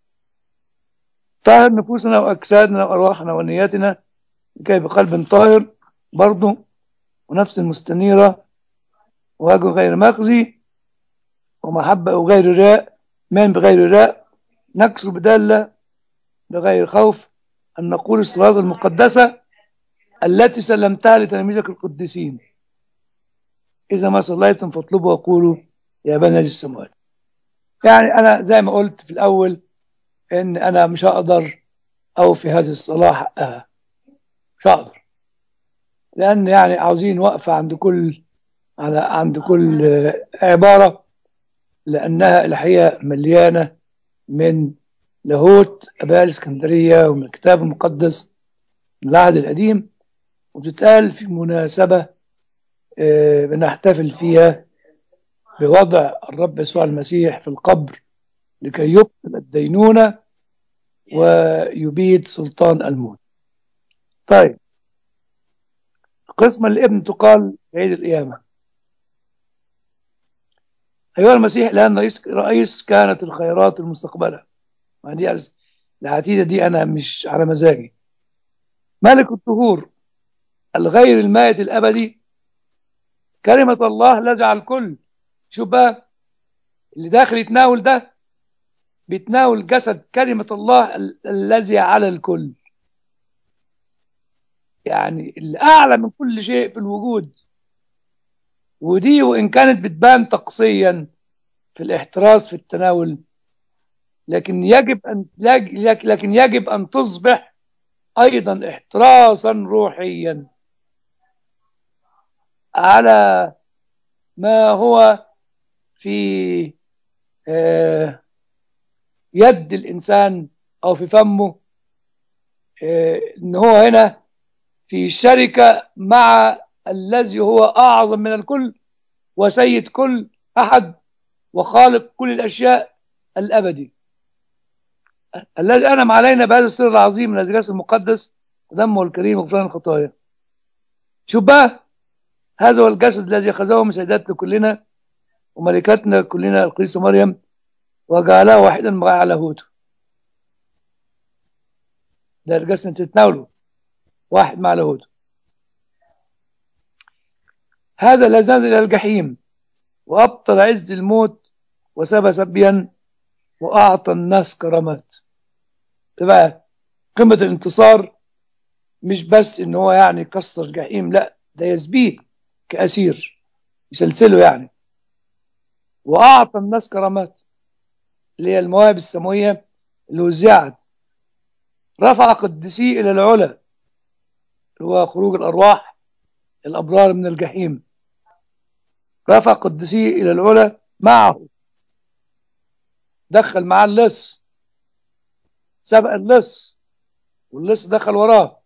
طهر نفوسنا وأجسادنا وأرواحنا ونياتنا لكي بقلب طاهر برضه ونفس مستنيرة ووجه غير مخزي ومحبة وغير راء من بغير راء نكسر بدالة بغير خوف أن نقول الصلاة المقدسة التي سلمتها لتلاميذك القديسين إذا ما صليتم فاطلبوا وقولوا يا بني السماوات يعني أنا زي ما قلت في الأول إن أنا مش هقدر أوفي هذه الصلاة حقها مش هقدر لأن يعني عاوزين وقفة عند كل على عند كل عبارة لأنها الحقيقة مليانة من لاهوت أباء الإسكندرية ومن الكتاب المقدس من العهد القديم وبتتقال في مناسبة بنحتفل فيها بوضع الرب يسوع المسيح في القبر لكي يبطل الدينونة ويبيد سلطان الموت طيب القسمة الابن تقال في عيد القيامة أيها المسيح الآن رئيس, رئيس كانت الخيرات المستقبلة ما دي العتيدة دي أنا مش على مزاجي ملك الطهور الغير المائت الأبدي كلمة الله الذي على الكل شوف بقى اللي داخل يتناول ده بيتناول جسد كلمة الله الذي على الكل يعني اللي أعلى من كل شيء في الوجود ودي وإن كانت بتبان تقصيا في الاحتراس في التناول لكن يجب أن لكن يجب أن تصبح أيضا احتراسا روحيا على ما هو في يد الإنسان أو في فمه إن هو هنا في شركة مع الذي هو أعظم من الكل وسيد كل أحد وخالق كل الأشياء الأبدي الذي أنعم علينا بهذا السر العظيم من الأزجاج المقدس ودمه الكريم وغفران الخطايا شوف بقى هذا هو الجسد الذي أخذه من سيداتنا كلنا وملكاتنا كلنا القديسة مريم وجعله واحدا مع لاهوته ده الجسد تتناوله واحد مع لاهوته هذا الذي نزل إلى الجحيم وأبطل عز الموت وسبى سبيا وأعطى الناس كرامات تبقى قمة الانتصار مش بس إن هو يعني كسر الجحيم لا ده يسبيه كأسير يسلسله يعني وأعطى الناس كرامات اللي هي المواهب السماوية اللي وزعت رفع قدسيه إلى العلا اللي هو خروج الأرواح الأبرار من الجحيم رفع قدسيه إلى العلا معه دخل معاه اللص سبق اللص واللص دخل وراه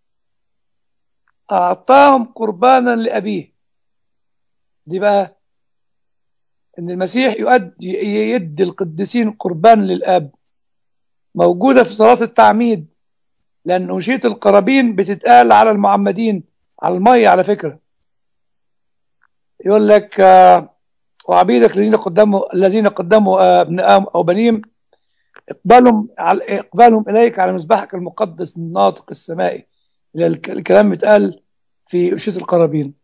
أعطاهم قربانا لأبيه دي بقى إن المسيح يؤدي يدي القديسين قربان للأب موجودة في صلاة التعميد لأن أنشية القرابين بتتقال على المعمدين على المية على فكرة يقول لك آه وعبيدك الذين قدموا الذين قدموا ابنائهم او بنيهم اقبالهم على اقبالهم اليك على مذبحك المقدس الناطق السمائي الكلام بيتقال في أشية القرابين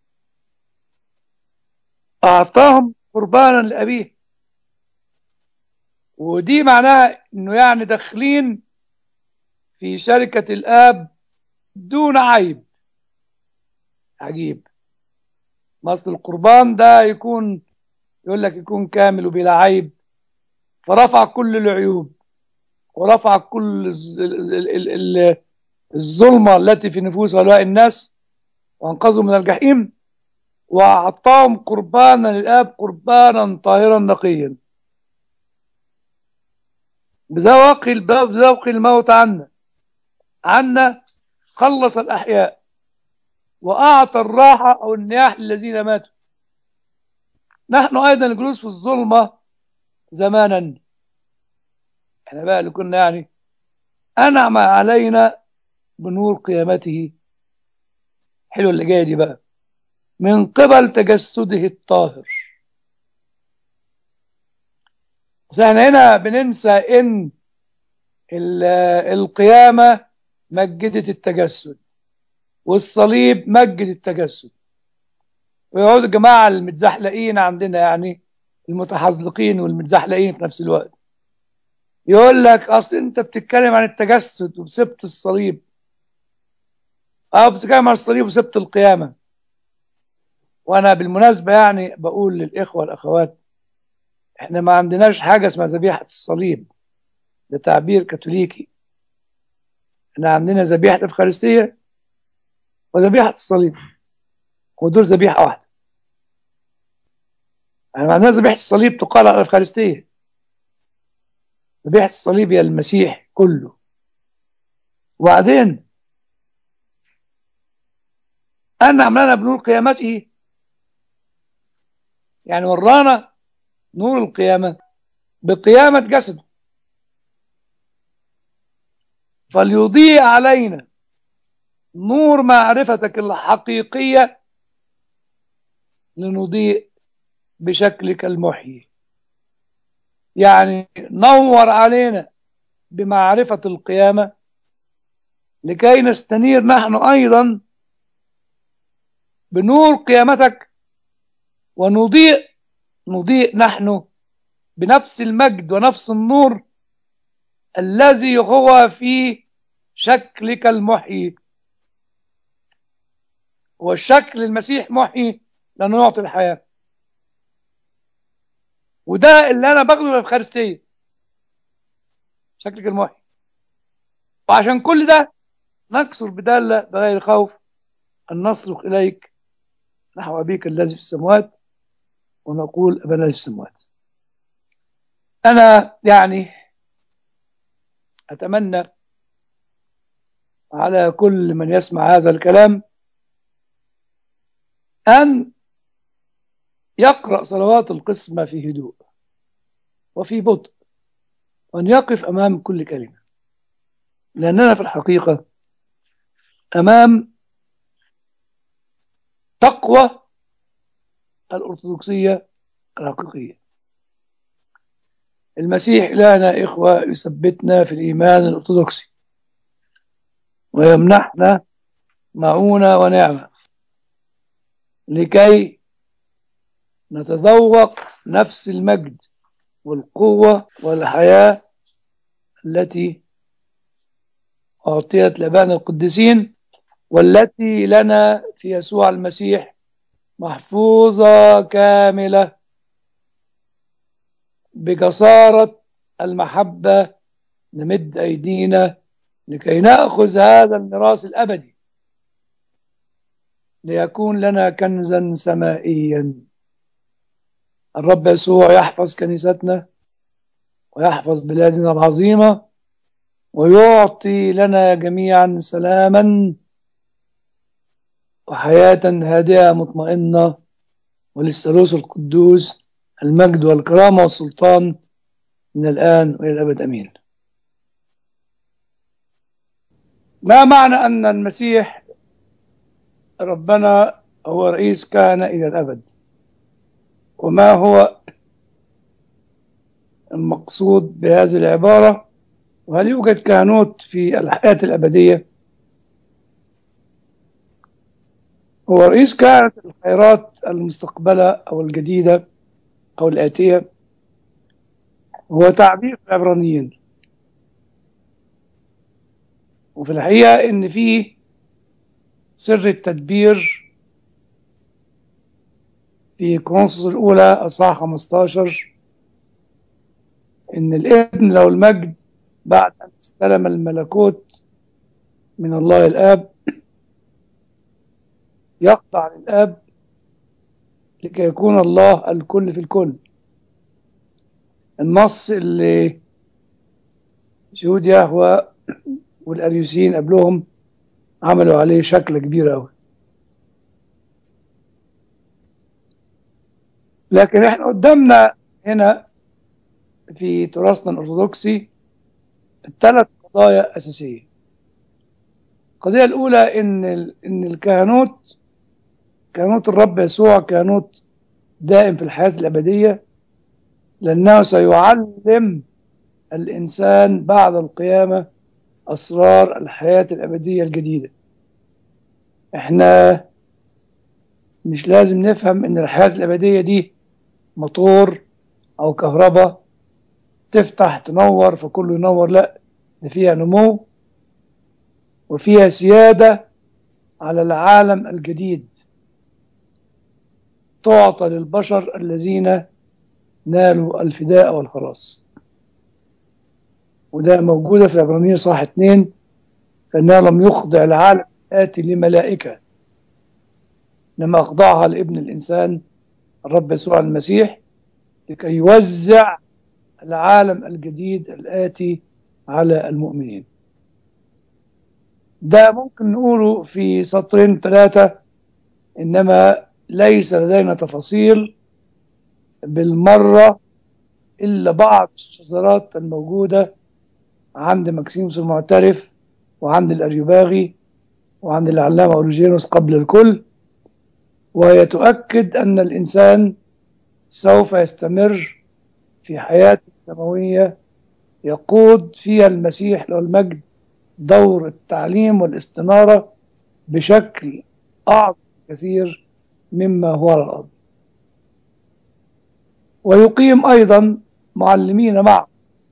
أعطاهم قربانا لأبيه ودي معناها إنه يعني داخلين في شركة الآب دون عيب عجيب مصل القربان ده يكون يقول لك يكون كامل وبلا عيب فرفع كل العيوب ورفع كل الظلمة التي في نفوس هؤلاء الناس وانقذهم من الجحيم وأعطاهم قربانا للآب قربانا طاهرا نقيا بذوق بذوق الموت عنا عنا خلص الأحياء وأعطى الراحة أو النياح للذين ماتوا نحن أيضا الجلوس في الظلمة زمانا احنا بقى اللي كنا يعني أنعم علينا بنور قيامته حلو اللي جايه دي بقى من قبل تجسده الطاهر بس احنا هنا بننسى ان القيامة مجدت التجسد والصليب مجد التجسد ويقعدوا الجماعة المتزحلقين عندنا يعني المتحزلقين والمتزحلقين في نفس الوقت يقول لك اصل انت بتتكلم عن التجسد وسبت الصليب اه بتتكلم عن الصليب وسبت القيامة وانا بالمناسبة يعني بقول للاخوة والاخوات احنا ما عندناش حاجة اسمها ذبيحة الصليب ده تعبير كاثوليكي احنا عندنا ذبيحة الافخارستية وذبيحة الصليب ودول ذبيحة واحدة يعني عندنا ذبيحة الصليب تقال على الافخارستية ذبيحة الصليب هي المسيح كله وبعدين أن عملنا بنور قيامته يعني ورانا نور القيامة بقيامة جسده فليضيء علينا نور معرفتك الحقيقية لنضيء بشكلك المحيي يعني نور علينا بمعرفة القيامة لكي نستنير نحن أيضا بنور قيامتك ونضيء نضيء نحن بنفس المجد ونفس النور الذي هو في شكلك المحيي والشكل المسيح محيي لأنه يعطي الحياة وده اللي أنا باخده من الأفخارستية شكلك المحيي وعشان كل ده نكسر بدالة بغير خوف أن نصرخ إليك نحو أبيك الذي في السماوات ونقول أبانا الذي في السماوات أنا يعني أتمنى على كل من يسمع هذا الكلام أن يقرأ صلوات القسمة في هدوء وفي بطء وأن يقف أمام كل كلمة لأننا في الحقيقة أمام تقوى الأرثوذكسية الحقيقية المسيح لنا إخوة يثبتنا في الإيمان الأرثوذكسي ويمنحنا معونة ونعمة لكي نتذوق نفس المجد والقوة والحياة التي أعطيت لبان القديسين والتي لنا في يسوع المسيح محفوظة كاملة بجسارة المحبة نمد أيدينا لكي نأخذ هذا الميراث الأبدي ليكون لنا كنزا سمائيا الرب يسوع يحفظ كنيستنا ويحفظ بلادنا العظيمة ويعطي لنا جميعا سلاما وحياة هادئة مطمئنة وللثالوث القدوس المجد والكرامة والسلطان من الآن وإلى الأبد أمين ما معنى أن المسيح ربنا هو رئيس كان إلى الأبد وما هو المقصود بهذه العبارة وهل يوجد كهنوت في الحياة الأبدية هو رئيس كانت الخيرات المستقبلة أو الجديدة أو الآتية هو تعبير العبرانيين وفي الحقيقة إن فيه سر التدبير في كورنثوس الأولى أصحاح 15 إن الابن له المجد بعد أن استلم الملكوت من الله الآب يخضع للآب لكي يكون الله الكل في الكل النص اللي شهود يهوى والأريوسيين قبلهم عملوا عليه شكل كبير أوي لكن احنا قدامنا هنا في تراثنا الأرثوذكسي الثلاث قضايا أساسية القضية الأولى إن إن الكهنوت كهنوت الرب يسوع كهنوت دائم في الحياة الأبدية لأنه سيعلم الإنسان بعد القيامة أسرار الحياة الأبدية الجديدة احنا مش لازم نفهم ان الحياة الأبدية دي موتور أو كهرباء تفتح تنور فكله ينور لا ده فيها نمو وفيها سيادة على العالم الجديد تعطى للبشر الذين نالوا الفداء والخلاص وده موجودة في عبرانية صح 2 فإنها لم يخضع العالم الآتي لملائكة إنما أخضعها لابن الإنسان الرب يسوع المسيح لكي يوزع العالم الجديد الآتي على المؤمنين ده ممكن نقوله في سطرين ثلاثة إنما ليس لدينا تفاصيل بالمرة إلا بعض الشذرات الموجودة عند مكسيموس المعترف وعند الأريوباغي وعند العلامة أوريجينوس قبل الكل وهي تؤكد أن الإنسان سوف يستمر في حياة سماوية يقود فيها المسيح له المجد دور التعليم والاستنارة بشكل أعظم كثير مما هو على الأرض ويقيم أيضا معلمين معه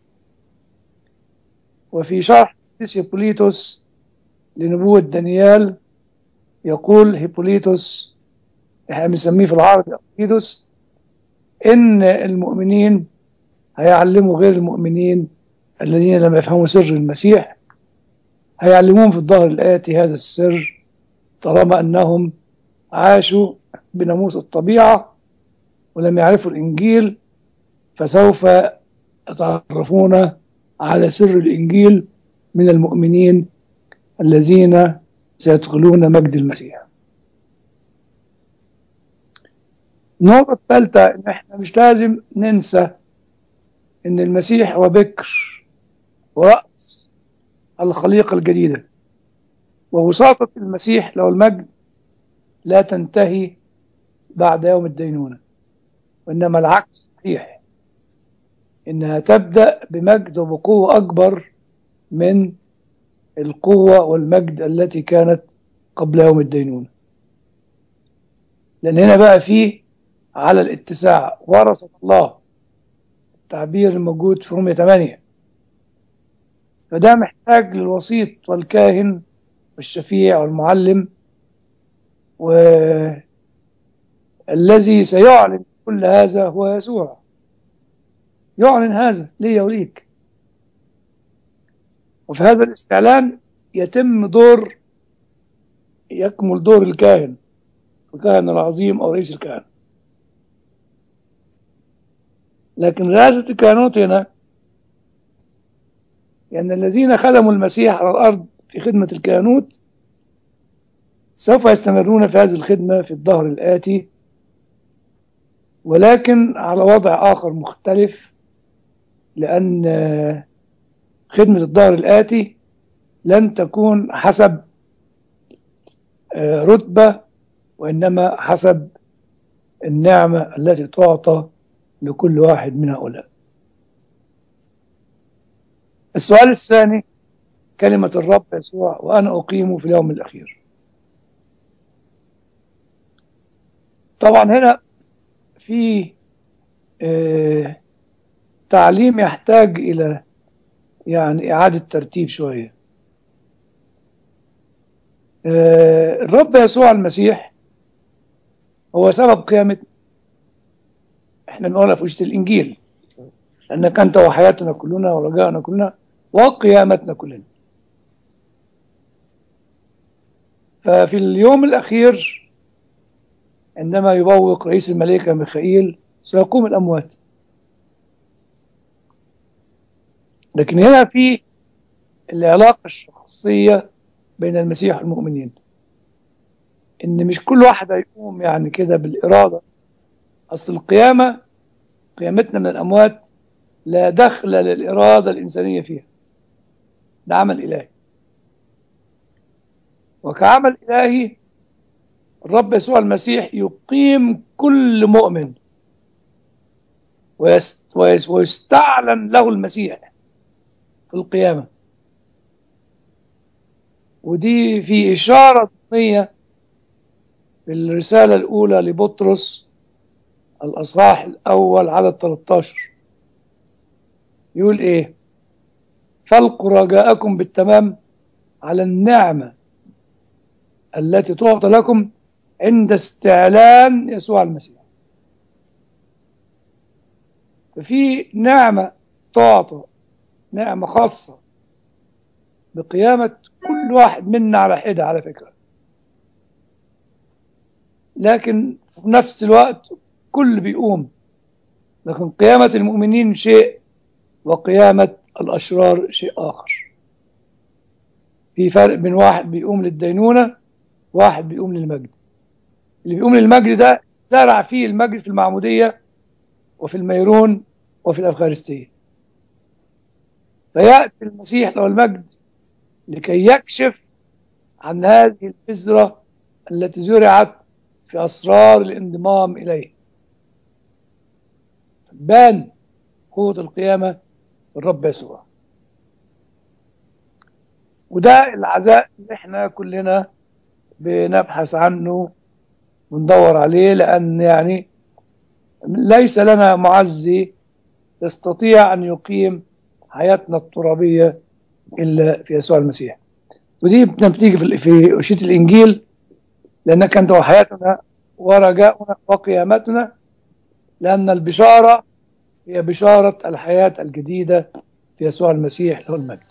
وفي شرح هيبوليتوس لنبوة دانيال يقول هيبوليتوس احنا بنسميه في العربي أقيدوس إن المؤمنين هيعلموا غير المؤمنين الذين لم يفهموا سر المسيح هيعلمون في الظهر الآتي هذا السر طالما أنهم عاشوا بناموس الطبيعة ولم يعرفوا الإنجيل فسوف يتعرفون على سر الإنجيل من المؤمنين الذين سيدخلون مجد المسيح النقطة الثالثة إن إحنا مش لازم ننسى إن المسيح هو بكر ورأس الخليقة الجديدة ووساطة المسيح له المجد لا تنتهي بعد يوم الدينونة وإنما العكس صحيح إنها تبدأ بمجد وبقوة أكبر من القوة والمجد التي كانت قبل يوم الدينونة لأن هنا بقى فيه على الاتساع ورثة الله التعبير الموجود في رومية 8 فده محتاج للوسيط والكاهن والشفيع والمعلم والذي سيعلن كل هذا هو يسوع يعلن هذا لي وليك وفي هذا الاستعلان يتم دور يكمل دور الكاهن الكاهن العظيم أو رئيس الكهنة لكن رئاسة الكهنوت هنا لأن يعني الذين خدموا المسيح على الأرض في خدمة الكهنوت سوف يستمرون في هذه الخدمة في الظهر الآتي ولكن على وضع آخر مختلف لأن خدمة الظهر الآتي لن تكون حسب رتبة وإنما حسب النعمة التي تعطى لكل واحد من هؤلاء السؤال الثاني كلمة الرب يسوع وأنا أقيم في اليوم الأخير طبعا هنا في آه تعليم يحتاج إلى يعني إعادة ترتيب شوية آه الرب يسوع المسيح هو سبب قيامتنا احنا بنقولها في وجه الإنجيل أنك أنت وحياتنا كلنا ورجاءنا كلنا وقيامتنا كلنا ففي اليوم الأخير عندما يبوق رئيس الملائكة ميخائيل سيقوم الأموات لكن هنا في العلاقة الشخصية بين المسيح والمؤمنين إن مش كل واحد هيقوم يعني كده بالإرادة أصل القيامة قيامتنا من الأموات لا دخل للإرادة الإنسانية فيها ده عمل إلهي وكعمل إلهي الرب يسوع المسيح يقيم كل مؤمن ويست ويس- ويستعلن له المسيح في القيامة ودي في إشارة ضمنية في الرسالة الأولى لبطرس الأصحاح الأول عدد 13 يقول إيه فالقوا رجاءكم بالتمام على النعمة التي تعطى لكم عند استعلان يسوع المسيح ففي نعمة تعطى نعمة خاصة بقيامة كل واحد منا على حدة على فكرة لكن في نفس الوقت كل بيقوم لكن قيامة المؤمنين شيء وقيامة الأشرار شيء آخر في فرق بين واحد بيقوم للدينونة واحد بيقوم للمجد اللي بيقوم للمجد ده زرع فيه المجد في المعمودية وفي الميرون وفي الأفخارستية فيأتي المسيح له المجد لكي يكشف عن هذه البذرة التي زرعت في أسرار الانضمام إليه بان قوة القيامة الرب يسوع وده العزاء اللي احنا كلنا بنبحث عنه وندور عليه لأن يعني ليس لنا معزي يستطيع أن يقيم حياتنا الترابية إلا في يسوع المسيح ودي بتيجي في في أشية الإنجيل لأنك أنت وحياتنا ورجاؤنا وقيامتنا لأن البشارة هي بشارة الحياة الجديدة في يسوع المسيح له المجد